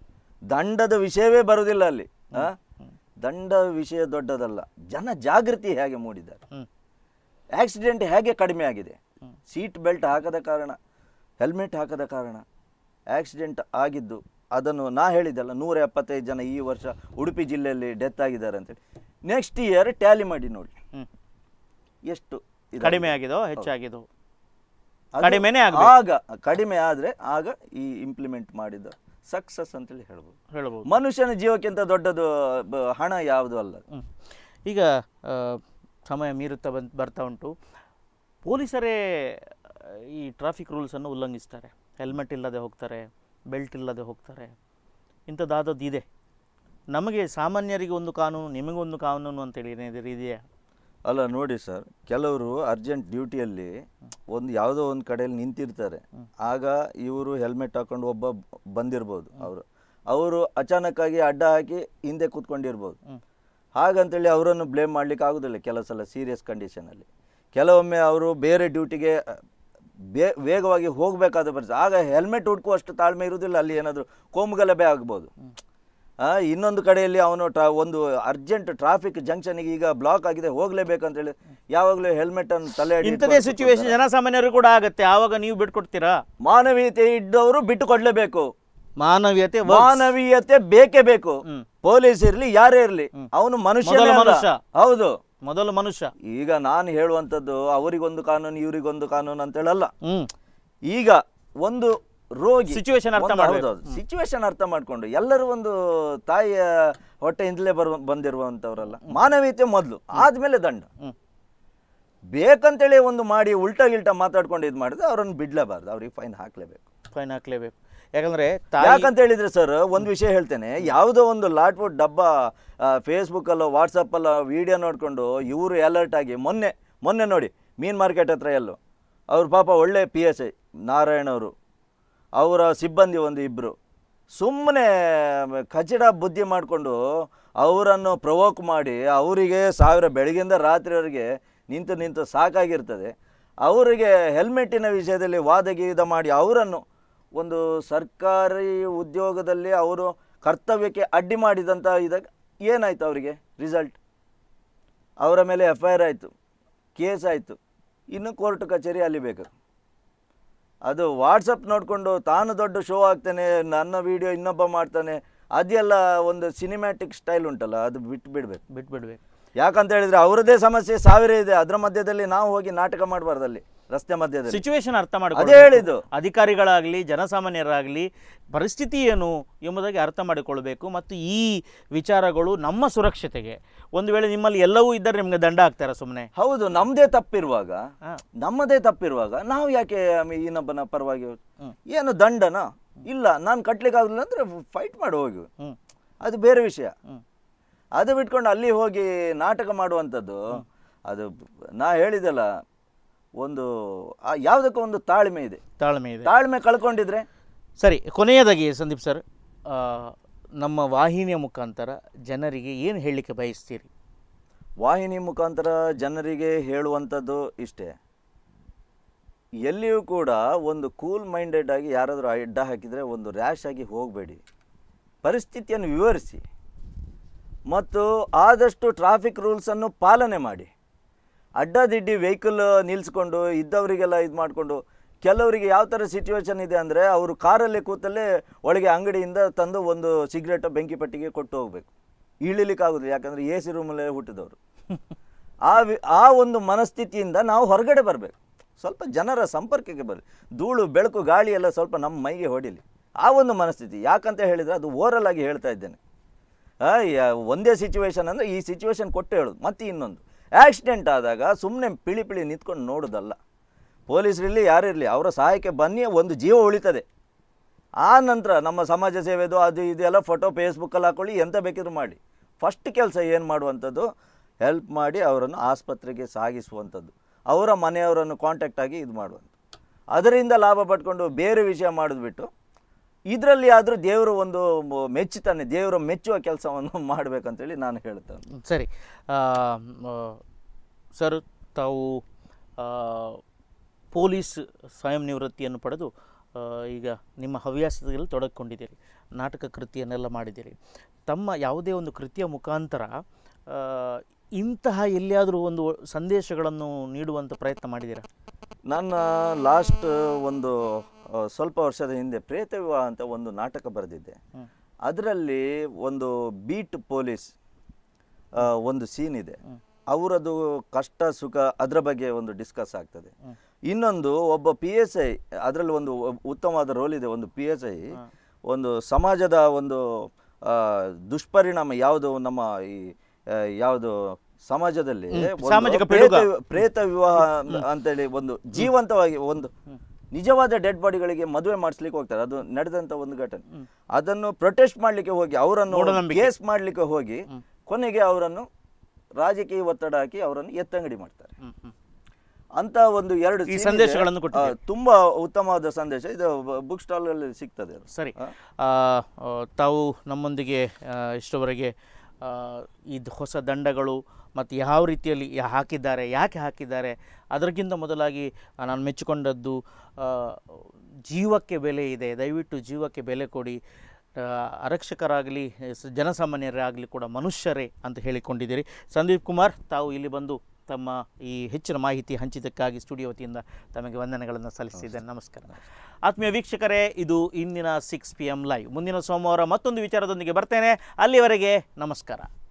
ದಂಡದ ವಿಷಯವೇ ಬರುವುದಿಲ್ಲ ಅಲ್ಲಿ ಆ? ದಂಡ ವಿಷಯ ದೊಡ್ಡದಲ್ಲ ಜನ ಜಾಗೃತಿ ಹೇಗೆ ಮೂಡಿದ್ದಾರೆ ಹ್ಮ್. ಆಕ್ಸಿಡೆಂಟ್ ಹೇಗೆ ಕಡಿಮೆ ಆಗಿದೆ ಸೀಟ್ ಬೆಲ್ಟ್ ಹಾಕದ ಕಾರಣ ಹೆಲ್ಮೆಟ್ ಹಾಕದ ಕಾರಣ ಆಕ್ಸಿಡೆಂಟ್ ಆಗಿದ್ದು ಅದನ್ನು ನಾ ಹೇಳಿದ್ದಲ್ಲ ನೂರ ಎಪ್ಪತ್ತೈದು ಜನ ಈ ವರ್ಷ ಉಡುಪಿ ಜಿಲ್ಲೆಯಲ್ಲಿ ಡೆತ್ ಆಗಿದ್ದಾರೆ ಅಂತೇಳಿ ನೆಕ್ಸ್ಟ್ ಇಯರ್ ಟ್ಯಾಲಿ ಮಾಡಿ ನೋಡಿ ಹ್ಮ್. ಎಷ್ಟು ಇದಾಗಿದೆ. ಕಡಿಮೆ ಆಗಿದೋ ಹೆಚ್ಚಾಗಿದೋ ಅದು ಕಡಿಮೆನೇ ಆಗ್ಬೇಕು. ಆಗ ಕಡಿಮೆ ಆದರೆ ಆಗ ಈ ಇಂಪ್ಲಿಮೆಂಟ್ ಮಾಡಿದ ಸಕ್ಸಸ್ ಅಂತೇಳಿ ಹೇಳ್ಬೋದು ಹೇಳ್ಬೋದು ಮನುಷ್ಯನ ಜೀವಕ್ಕಿಂತ ದೊಡ್ಡದು ಬ- ಹಣ ಯಾವುದು ಅಲ್ಲ ಹ್ಮ್. ಈಗ ಆ, ಸಮಯ ಮೀರುತ್ತಾ ಬಂದ್ ಬರ್ತಾ ಉಂಟು ಪೊಲೀಸರೇ ಆ, ಈ ಟ್ರಾಫಿಕ್ ರೂಲ್ಸನ್ನು ಉಲ್ಲಂಘಿಸ್ತಾರೆ ಹೆಲ್ಮೆಟ್ ಇಲ್ಲದೆ ಹೋಗ್ತಾರೆ ಬೆಲ್ಟ್ ಇಲ್ಲದೆ ಹೋಗ್ತಾರೆ ಇಂಥದ್ದಾದದ್ದು ಇದೆ ನಮಗೆ ಸಾಮಾನ್ಯರಿಗೆ ಒಂದು ಕಾನೂನು ನಿಮಗೊಂದು ಕಾನೂನು ಅಂತೇಳಿ ಏನಾದರೂ ಇದೆಯಾ ಅಲ್ಲ ನೋಡಿ ಸರ್ ಕೆಲವರು ಅರ್ಜೆಂಟ್ ಡ್ಯೂಟಿಯಲ್ಲಿ ಒಂದು ಯಾವುದೋ ಒಂದು ಕಡೆಯಲ್ಲಿ ನಿಂತಿರ್ತಾರೆ ಆಗ ಇವರು ಹೆಲ್ಮೆಟ್ ಹಾಕೊಂಡು ಒಬ್ಬ ಬಂದಿರ್ಬೋದು ಅವರು ಅವರು ಅಚಾನಕ್ಕಾಗಿ ಅಡ್ಡ ಹಾಕಿ ಹಿಂದೆ ಕೂತ್ಕೊಂಡಿರ್ಬೋದು ಹ್ಮ್. ಹಾಗಂತೇಳಿ ಅವರನ್ನು ಬ್ಲೇಮ್ ಮಾಡ್ಲಿಕ್ಕೆ ಆಗೋದಿಲ್ಲ ಕೆಲವು ಸಲ ಸೀರಿಯಸ್ ಕಂಡೀಷನಲ್ಲಿ ಕೆಲವೊಮ್ಮೆ ಅವರು ಬೇರೆ ಡ್ಯೂಟಿಗೆ ಬೇ ವೇಗವಾಗಿ ಹೋಗಬೇಕಾದ ಪರಿಸ್ಥಿತಿ ಆಗ ಹೆಲ್ಮೆಟ್ ಹುಡ್ಕುವಷ್ಟು ತಾಳ್ಮೆ ಇರುವುದಿಲ್ಲ ಅಲ್ಲಿ ಏನಾದರೂ ಕೋಮುಗಲಭೆ ಆಗ್ಬೋದು ಆ, ಇನ್ನೊಂದು ಕಡೆಯಲ್ಲಿ ಅವನು ಟ್ರಾ ಒಂದು ಅರ್ಜೆಂಟ್ ಟ್ರಾಫಿಕ್ ಜಂಕ್ಷನ್ಗೆ ಈಗ ಬ್ಲಾಕ್ ಆಗಿದೆ ಹೋಗ್ಲೇಬೇಕಂತೇಳಿ ಯಾವಾಗಲೂ ಹೆಲ್ಮೆಟ್ ಅನ್ನು ತಲೆ ಅಡಿ ಇಂಥದೇ ಇಟ್ಕೊಂಡು ಸಿಚುವೇಶನ್ ಜನಸಾಮಾನ್ಯರು ಕೂಡ ಆಗತ್ತೆ ಆವಾಗ ನೀವು ಬಿಟ್ಕೊಡ್ತೀರಾ ಮಾನವೀಯತೆ ಇದ್ದವರು ಬಿಟ್ಟು ಕೊಡ್ಲೇಬೇಕು ಮಾನವೀಯತೆ works. ಮಾನವೀಯತೆ ಬೇಕೇ ಬೇಕು ಹ್ಮ್. ಪೊಲೀಸ್ ಇರ್ಲಿ ಯಾರೇ ಇರ್ಲಿ ಅವನು ಮನುಷ್ಯ ಮೊದಲು ಮನುಷ್ಯ. ಹೌದು ಮೊದಲು ಮನುಷ್ಯ ಈಗ ನಾನು ಹೇಳುವಂಥದ್ದು ಅವರಿಗೊಂದು ಕಾನೂನು ಇವರಿಗೊಂದು ಕಾನೂನು ಅಂತೇಳಲ್ಲ ಹ್ಮ್ ಈಗ ಒಂದು ರೋಗಿ Situation ಅರ್ಥ ಮಾಡ್ಬೇಕು. ಸಿಚುವೇಶನ್ ಅರ್ಥ ಮಾಡ್ಕೊಂಡು ಎಲ್ಲರೂ ಒಂದು ತಾಯಿಯ ಹೊಟ್ಟೆಯಿಂದಲೇ ಬರುವ ಬಂದಿರುವಂಥವ್ರಲ್ಲ ಮಾನವೀಯತೆ ಮೊದಲು ಆದ್ಮೇಲೆ ದಂಡ ಹ್ಮ್ ಬೇಕಂತೇಳಿ ಒಂದು ಮಾಡಿ ಉಲ್ಟಾ ಗಿಲ್ಟಾ ಮಾತಾಡ್ಕೊಂಡು ಇದು ಮಾಡಿದ್ರೆ ಅವರನ್ನು ಬಿಡ್ಲೇಬಾರ್ದು ಅವ್ರಿಗೆ ಫೈನ್ ಹಾಕ್ಲೇಬೇಕು ಫೈನ್ ಹಾಕ್ಲೇಬೇಕು ಯಾಕಂದ್ರೆ ತಾಯಿ ಯಾಕಂತ ಹೇಳಿದ್ರೆ ಸರ್ ಒಂದು ವಿಷಯ ಹೇಳ್ತೇನೆ ಯಾವುದೋ ಒಂದು ಲಾಟ್ವುಡ್ ಡಬ್ಬ ಫೇಸ್ಬುಕ್ಕಲ್ಲೋ ವಾಟ್ಸಪ್ಪಲ್ಲೋ ವಿಡಿಯೋ ನೋಡಿಕೊಂಡು ಇವರು ಅಲರ್ಟ್ ಆಗಿ ಮೊನ್ನೆ ಮೊನ್ನೆ ನೋಡಿ ಮೀನ್ ಮಾರ್ಕೆಟ್ ಹತ್ರ ಎಲ್ಲೋ ಅವ್ರ ಪಾಪ ಒಳ್ಳೆ ಪಿ ಎಸ್ ಐ ನಾರಾಯಣ ಅವರು ಅವರ ಸಿಬ್ಬಂದಿ ಒಂದು ಇಬ್ಬರು ಸುಮ್ಮನೆ ಕಚಡ ಬುದ್ಧಿ ಮಾಡಿಕೊಂಡು ಅವರನ್ನು ಪ್ರವೋಕ್ ಮಾಡಿ ಅವರಿಗೆ ಸಾವಿರ ಬೆಳಗಿಂದ ರಾತ್ರಿವರೆಗೆ ನಿಂತು ನಿಂತು ಸಾಕಾಗಿರ್ತದೆ ಅವರಿಗೆ ಹೆಲ್ಮೆಟ್ಟಿನ ವಿಷಯದಲ್ಲಿ ವಾದ ಗೀದ ಮಾಡಿ ಅವರನ್ನು ಒಂದು ಸರ್ಕಾರಿ ಉದ್ಯೋಗದಲ್ಲಿ ಅವರು ಕರ್ತವ್ಯಕ್ಕೆ ಅಡ್ಡಿ ಮಾಡಿದಂಥ ಇದಾಗ ಏನಾಯ್ತು ಅವರಿಗೆ ರಿಸಲ್ಟ್ ಅವರ ಮೇಲೆ ಎಫ್ ಐ ಆರ್ ಆಯಿತು ಕೇಸ್ ಆಯಿತು ಇನ್ನು ಕೋರ್ಟ್ ಕಚೇರಿ ಅಲ್ಲಿ ಬೇಕು ಅದು ವಾಟ್ಸಪ್ ನೋಡಿಕೊಂಡು ತಾನು ದೊಡ್ಡ ಶೋ ಆಗ್ತಾನೆ ನನ್ನ ವಿಡಿಯೋ ಇನ್ನೊಬ್ಬ ಮಾಡ್ತಾನೆ ಅದೆಲ್ಲ ಒಂದು ಸಿನಿಮ್ಯಾಟಿಕ್ ಸ್ಟೈಲ್ ಉಂಟಲ್ಲ ಅದು ಬಿಟ್ಟು ಬಿಡಬೇಕು ಬಿಟ್ಬಿಡ್ಬೇಕು ಯಾಕಂತ ಹೇಳಿದ್ರೆ ಅವರದೇ ಸಮಸ್ಯೆ ಸಾವಿರ ಇದೆ ಅದರ ಮಧ್ಯದಲ್ಲಿ ನಾವು ಹೋಗಿ ನಾಟಕ ಮಾಡಬಾರ್ದು ಅಲ್ಲಿ ರಸ್ತೆ ಮಧ್ಯದಲ್ಲಿ ಸಿಚುವೇಶನ್ ಅರ್ಥ ಅದೇ ಮಾಡಿಕೊಳ್ಳಿ ಹೇಳಿದ್ದು ಅಧಿಕಾರಿಗಳಾಗಲಿ ಜನಸಾಮಾನ್ಯರಾಗಲಿ ಪರಿಸ್ಥಿತಿ ಏನು ಎಂಬುದಾಗಿ ಅರ್ಥ ಮಾಡಿಕೊಳ್ಬೇಕು ಮತ್ತು ಈ ವಿಚಾರಗಳು ನಮ್ಮ ಸುರಕ್ಷತೆಗೆ ಒಂದು ವೇಳೆ ನಿಮ್ಮಲ್ಲಿ ಎಲ್ಲವೂ ಇದ್ದರೆ ನಿಮಗೆ ದಂಡ ಹಾಕ್ತಾರ ಸುಮ್ಮನೆ ಹೌದು ನಮ್ಮದೇ ತಪ್ಪಿರುವಾಗ ಹಾ. ನಮ್ಮದೇ ತಪ್ಪಿರುವಾಗ ನಾವು ಯಾಕೆ ಆಮೇಲೆ ಇನ್ನೊಬ್ಬನ ಪರವಾಗಿ ಹೋಗ್- ಹ್ಮ್. ಏನು ದಂಡನ ಇಲ್ಲ ನಾನು ಕಟ್ಲಿಕ್ಕೆ ಆಗಲಿಲ್ಲ ಅಂದ್ರೆ ಫೈಟ್ ಮಾಡಿ ಹೋಗಿ ಹ್ಞೂ ಅದು ಬೇರೆ ವಿಷಯ ಹ್ಞೂ ಅದು ಬಿಟ್ಕೊಂಡು ಅಲ್ಲಿ ಹೋಗಿ ನಾಟಕ ಮಾಡುವಂಥದ್ದು ಅದು ನಾ ಹೇಳಿದಲ್ಲ ಒಂದು ಆ ಯಾವುದಕ್ಕೂ ಒಂದು ತಾಳ್ಮೆ ಇದೆ ತಾಳ್ಮೆ ಇದೆ ತಾಳ್ಮೆ ಕಳ್ಕೊಂಡಿದ್ರೆ ಸರಿ ಕೊನೆಯದಾಗಿ ಸಂದೀಪ್ ಸರ್ ಆ, ನಮ್ಮ ವಾಹಿನಿಯ ಮುಖಾಂತರ ಜನರಿಗೆ ಏನು ಹೇಳಲಿಕ್ಕೆ ಬಯಸ್ತೀರಿ ವಾಹಿನಿ ಮುಖಾಂತರ ಜನರಿಗೆ ಹೇಳುವಂಥದ್ದು ಇಷ್ಟೇ ಎಲ್ಲಿಯೂ ಕೂಡ ಒಂದು ಕೂಲ್ ಮೈಂಡೆಡ್ ಆಗಿ ಯಾರಾದರೂ ಅಡ್ಡ ಹಾಕಿದರೆ ಒಂದು ರ್ಯಾಶ್ ಆಗಿ ಹೋಗಬೇಡಿ ಪರಿಸ್ಥಿತಿಯನ್ನು ವಿವರಿಸಿ ಮತ್ತು ಆದಷ್ಟು ಟ್ರಾಫಿಕ್ ರೂಲ್ಸನ್ನು ಪಾಲನೆ ಮಾಡಿ ಅಡ್ಡದಿಡ್ಡಿ ವೆಹಿಕಲ್ ನಿಲ್ಲಿಸ್ಕೊಂಡು ಇದ್ದವರಿಗೆಲ್ಲ ಇದು ಮಾಡಿಕೊಂಡು ಕೆಲವರಿಗೆ ಯಾವ ಥರ ಸಿಚುವೇಶನ್ ಇದೆ ಅಂದರೆ ಅವರು ಕಾರಲ್ಲೇ ಕೂತಲ್ಲೇ ಒಳಗೆ ಅಂಗಡಿಯಿಂದ ತಂದು ಒಂದು ಸಿಗರೇಟ್ ಬೆಂಕಿ ಪಟ್ಟಿಗೆ ಕೊಟ್ಟು ಹೋಗಬೇಕು ಇಳಿಲಿಕ್ಕಾಗೋದಿಲ್ಲ ಯಾಕಂದರೆ ಎ ಸಿ ರೂಮಲ್ಲೇ ಹುಟ್ಟಿದವರು ಆ ವಿ ಆ ಒಂದು ಮನಸ್ಥಿತಿಯಿಂದ ನಾವು ಹೊರಗಡೆ ಬರಬೇಕು ಸ್ವಲ್ಪ ಜನರ ಸಂಪರ್ಕಕ್ಕೆ ಬರಲಿ ಧೂಳು ಬೆಳಕು ಗಾಳಿ ಎಲ್ಲ ಸ್ವಲ್ಪ ನಮ್ಮ ಮೈಗೆ ಹೊಡಿಲಿ ಆ ಒಂದು ಮನಸ್ಥಿತಿ ಯಾಕಂತ ಹೇಳಿದರೆ ಅದು ಓರಲ್ ಆಗಿ ಹೇಳ್ತಾ ಇದ್ದೇನೆ ಆ, ಯ- ಒಂದೇ ಸಿಚುವೇಶನ್ ಅಂದರೆ ಈ ಸಿಚುವೇಶನ್ ಕೊಟ್ಟು ಹೇಳೋದು ಮತ್ತೆ ಇನ್ನೊಂದು ಆಕ್ಸಿಡೆಂಟ್ ಆದಾಗ ಸುಮ್ಮನೆ ಪಿಳಿ ಪಿಳಿ ನಿಂತ್ಕೊಂಡು ನೋಡೋದಲ್ಲ ಪೊಲೀಸರಿರಲಿ ಯಾರಿರಲಿ ಅವರ ಸಹಾಯಕ್ಕೆ ಬನ್ನಿ ಒಂದು ಜೀವ ಉಳಿತದೆ ಆ ನಂತರ ನಮ್ಮ ಸಮಾಜ ಸೇವೆದು ಅದು ಇದೆಲ್ಲ ಫೋಟೋ ಫೇಸ್ಬುಕ್ಕಲ್ಲಿ ಹಾಕೊಳ್ಳಿ ಎಂತ ಬೇಕಿದ್ರು ಮಾಡಿ ಫಸ್ಟ್ ಕೆಲಸ ಏನು ಮಾಡುವಂಥದ್ದು ಹೆಲ್ಪ್ ಮಾಡಿ ಅವರನ್ನು ಆಸ್ಪತ್ರೆಗೆ ಸಾಗಿಸುವಂಥದ್ದು ಅವರ ಮನೆಯವರನ್ನು ಕಾಂಟ್ಯಾಕ್ಟ್ ಆಗಿ ಇದು ಮಾಡುವಂಥದ್ದು ಅದರಿಂದ ಲಾಭ ಪಡ್ಕೊಂಡು ಬೇರೆ ವಿಷಯ ಮಾಡಿದ್ಬಿಟ್ಟು ಇದರಲ್ಲಿ ಆದರೂ ದೇವರು ಒಂದು ಮ- ಮೆಚ್ಚುತ್ತಾನೆ ದೇವರು ಮೆಚ್ಚುವ ಕೆಲಸವನ್ನು ಮಾಡಬೇಕಂತೇಳಿ ನಾನು ಹೇಳ್ತೇನೆ ಸರಿ ಆ, ಮ, ಸರ್ ತಾವು ಆ, ಪೊಲೀಸ್ ಸ್ವಯಂ ನಿವೃತ್ತಿಯನ್ನು ಪಡೆದು ಆ, ಈಗ ನಿಮ್ಮ ಹವ್ಯಾಸದಲ್ಲಿ ತೊಡಗಿಕೊಂಡಿದ್ದೀರಿ ನಾಟಕ ಕೃತಿಯನ್ನೆಲ್ಲ ಮಾಡಿದ್ದೀರಿ ತಮ್ಮ ಯಾವುದೇ ಒಂದು ಕೃತಿಯ ಮುಖಾಂತರ ಆ, ಇಂತಹ ಎಲ್ಲಿಯಾದರೂ ಒಂದು ಸಂದೇಶಗಳನ್ನು ನೀಡುವಂಥ ಪ್ರಯತ್ನ ಮಾಡಿದ್ದೀರಾ ನನ್ನ ಲಾಸ್ಟ್ ಒಂದು ಆ, ಸ್ವಲ್ಪ ವರ್ಷದ ಹಿಂದೆ ಪ್ರೇತ ವಿವಾಹ ಅಂತ ಒಂದು ನಾಟಕ ಬರೆದಿದ್ದೆ ಹ್ಮ್. ಅದರಲ್ಲಿ ಒಂದು ಬೀಟ್ ಪೊಲೀಸ್ ಆ, ಒಂದು ಸೀನ್ ಇದೆ ಅವರದು ಕಷ್ಟ ಸುಖ ಅದರ ಬಗ್ಗೆ ಒಂದು ಡಿಸ್ಕಸ್ ಆಗ್ತದೆ ಹ್ಮ್. ಇನ್ನೊಂದು ಒಬ್ಬ ಪಿ ಎಸ್ ಐ ಅದರಲ್ಲಿ ಒಂದು ಒಬ್- ಉತ್ತಮವಾದ ರೋಲ್ ಇದೆ ಒಂದು ಪಿ ಎಸ್ ಐ ಹಾ. ಒಂದು ಸಮಾಜದ ಒಂದು ಆ, ದುಷ್ಪರಿಣಾಮ ಯಾವುದು ನಮ್ಮ ಈ ಆ, ಯಾವುದು ಸಮಾಜದಲ್ಲಿ ಹ್ಮ್. ಒಂದು ಸಾಮಾಜಿಕ ಪ್ರೇತ ಪಿಡುಗ. ಪ್ರೇತ ವಿವಾಹ ಅಂತೇಳಿ ಒಂದು ಜೀವಂತವಾಗಿ ಒಂದು ನಿಜವಾದ ಡೆಡ್ ಬಾಡಿಗಳಿಗೆ ಮದುವೆ ಮಾಡಿಸ್ಲಿಕ್ಕೆ ಹೋಗ್ತಾರೆ ಅದು ನಡೆದಂತ ಒಂದು ಘಟನೆ ಅದನ್ನು ಪ್ರೊಟೆಸ್ಟ್ ಮಾಡಲಿಕ್ಕೆ ಹೋಗಿ ಅವರನ್ನು ಮೂಢನಂಬಿಕೆ. ಕೇಸ್ ಮಾಡಲಿಕ್ಕೆ ಹೋಗಿ ಕೊನೆಗೆ ಅವರನ್ನು ರಾಜಕೀಯ ಒತ್ತಡ ಹಾಕಿ ಅವರನ್ನು ಎತ್ತಂಗಡಿ ಮಾಡ್ತಾರೆ ಹ್ಮ್, ಹ್ಮ್. ಅಂತ ಒಂದು ಎರಡು ಈ scene ಇದೆ. ಸಂದೇಶಗಳನ್ನು ಆ, ಕೊಟ್ಟಿದ್ದೀರಿ. ತುಂಬಾ ಉತ್ತಮವಾದ ಸಂದೇಶ ಇದು ಬುಕ್ ಸ್ಟಾಲ್ ಅಲ್ಲಿ ಸಿಗ್ತದೆ ಅದು. ಸರಿ ಹಾ? ಆ, ಆ, ತಾವು ನಮ್ಮೊಂದಿಗೆ ಆ, ಇಷ್ಟರವರೆಗೆ ಆ, ಇದು ಹೊಸ ದಂಡಗಳು ಮತ್ತು ಯಾವ ರೀತಿಯಲ್ಲಿ ಯಾ- ಹಾಕಿದ್ದಾರೆ ಯಾಕೆ ಹಾಕಿದ್ದಾರೆ ಅದಕ್ಕಿಂತ ಮೊದಲಾಗಿ ಆ, ನಾನು ಮೆಚ್ಚಿಕೊಂಡದ್ದು ಆ, ಜೀವಕ್ಕೆ ಬೆಲೆ ಇದೆ ದಯವಿಟ್ಟು ಜೀವಕ್ಕೆ ಬೆಲೆ ಕೊಡಿ ಆ, ಆರಕ್ಷಕರಾಗಲಿ ಸ- ಜನಸಾಮಾನ್ಯರಾಗಲಿ ಕೂಡ ಮನುಷ್ಯರೇ ಅಂತ ಹೇಳಿಕೊಂಡಿದ್ದೀರಿ ಸಂದೀಪ್ ಕುಮಾರ್ ತಾವು ಇಲ್ಲಿ ಬಂದು ತಮ್ಮ ಈ ಹೆಚ್ಚಿನ ಮಾಹಿತಿ ಹಂಚಿದ್ದಕ್ಕಾಗಿ ಸ್ಟುಡಿಯೋ ವತಿಯಿಂದ ತಮಗೆ ವಂದನೆಗಳನ್ನು ಸಲ್ಲಿಸಿದ್ದೇನೆ ನಮಸ್ಕಾರ ಆತ್ಮೀಯ ವೀಕ್ಷಕರೇ ಇದು ಇಂದಿನ ಸಿಕ್ಸ್ ಪಿ ಎಮ್ ಲೈವ್ ಮುಂದಿನ ಸೋಮವಾರ ಮತ್ತೊಂದು ವಿಚಾರದೊಂದಿಗೆ ಬರ್ತೇನೆ ಅಲ್ಲಿವರೆಗೆ ನಮಸ್ಕಾರ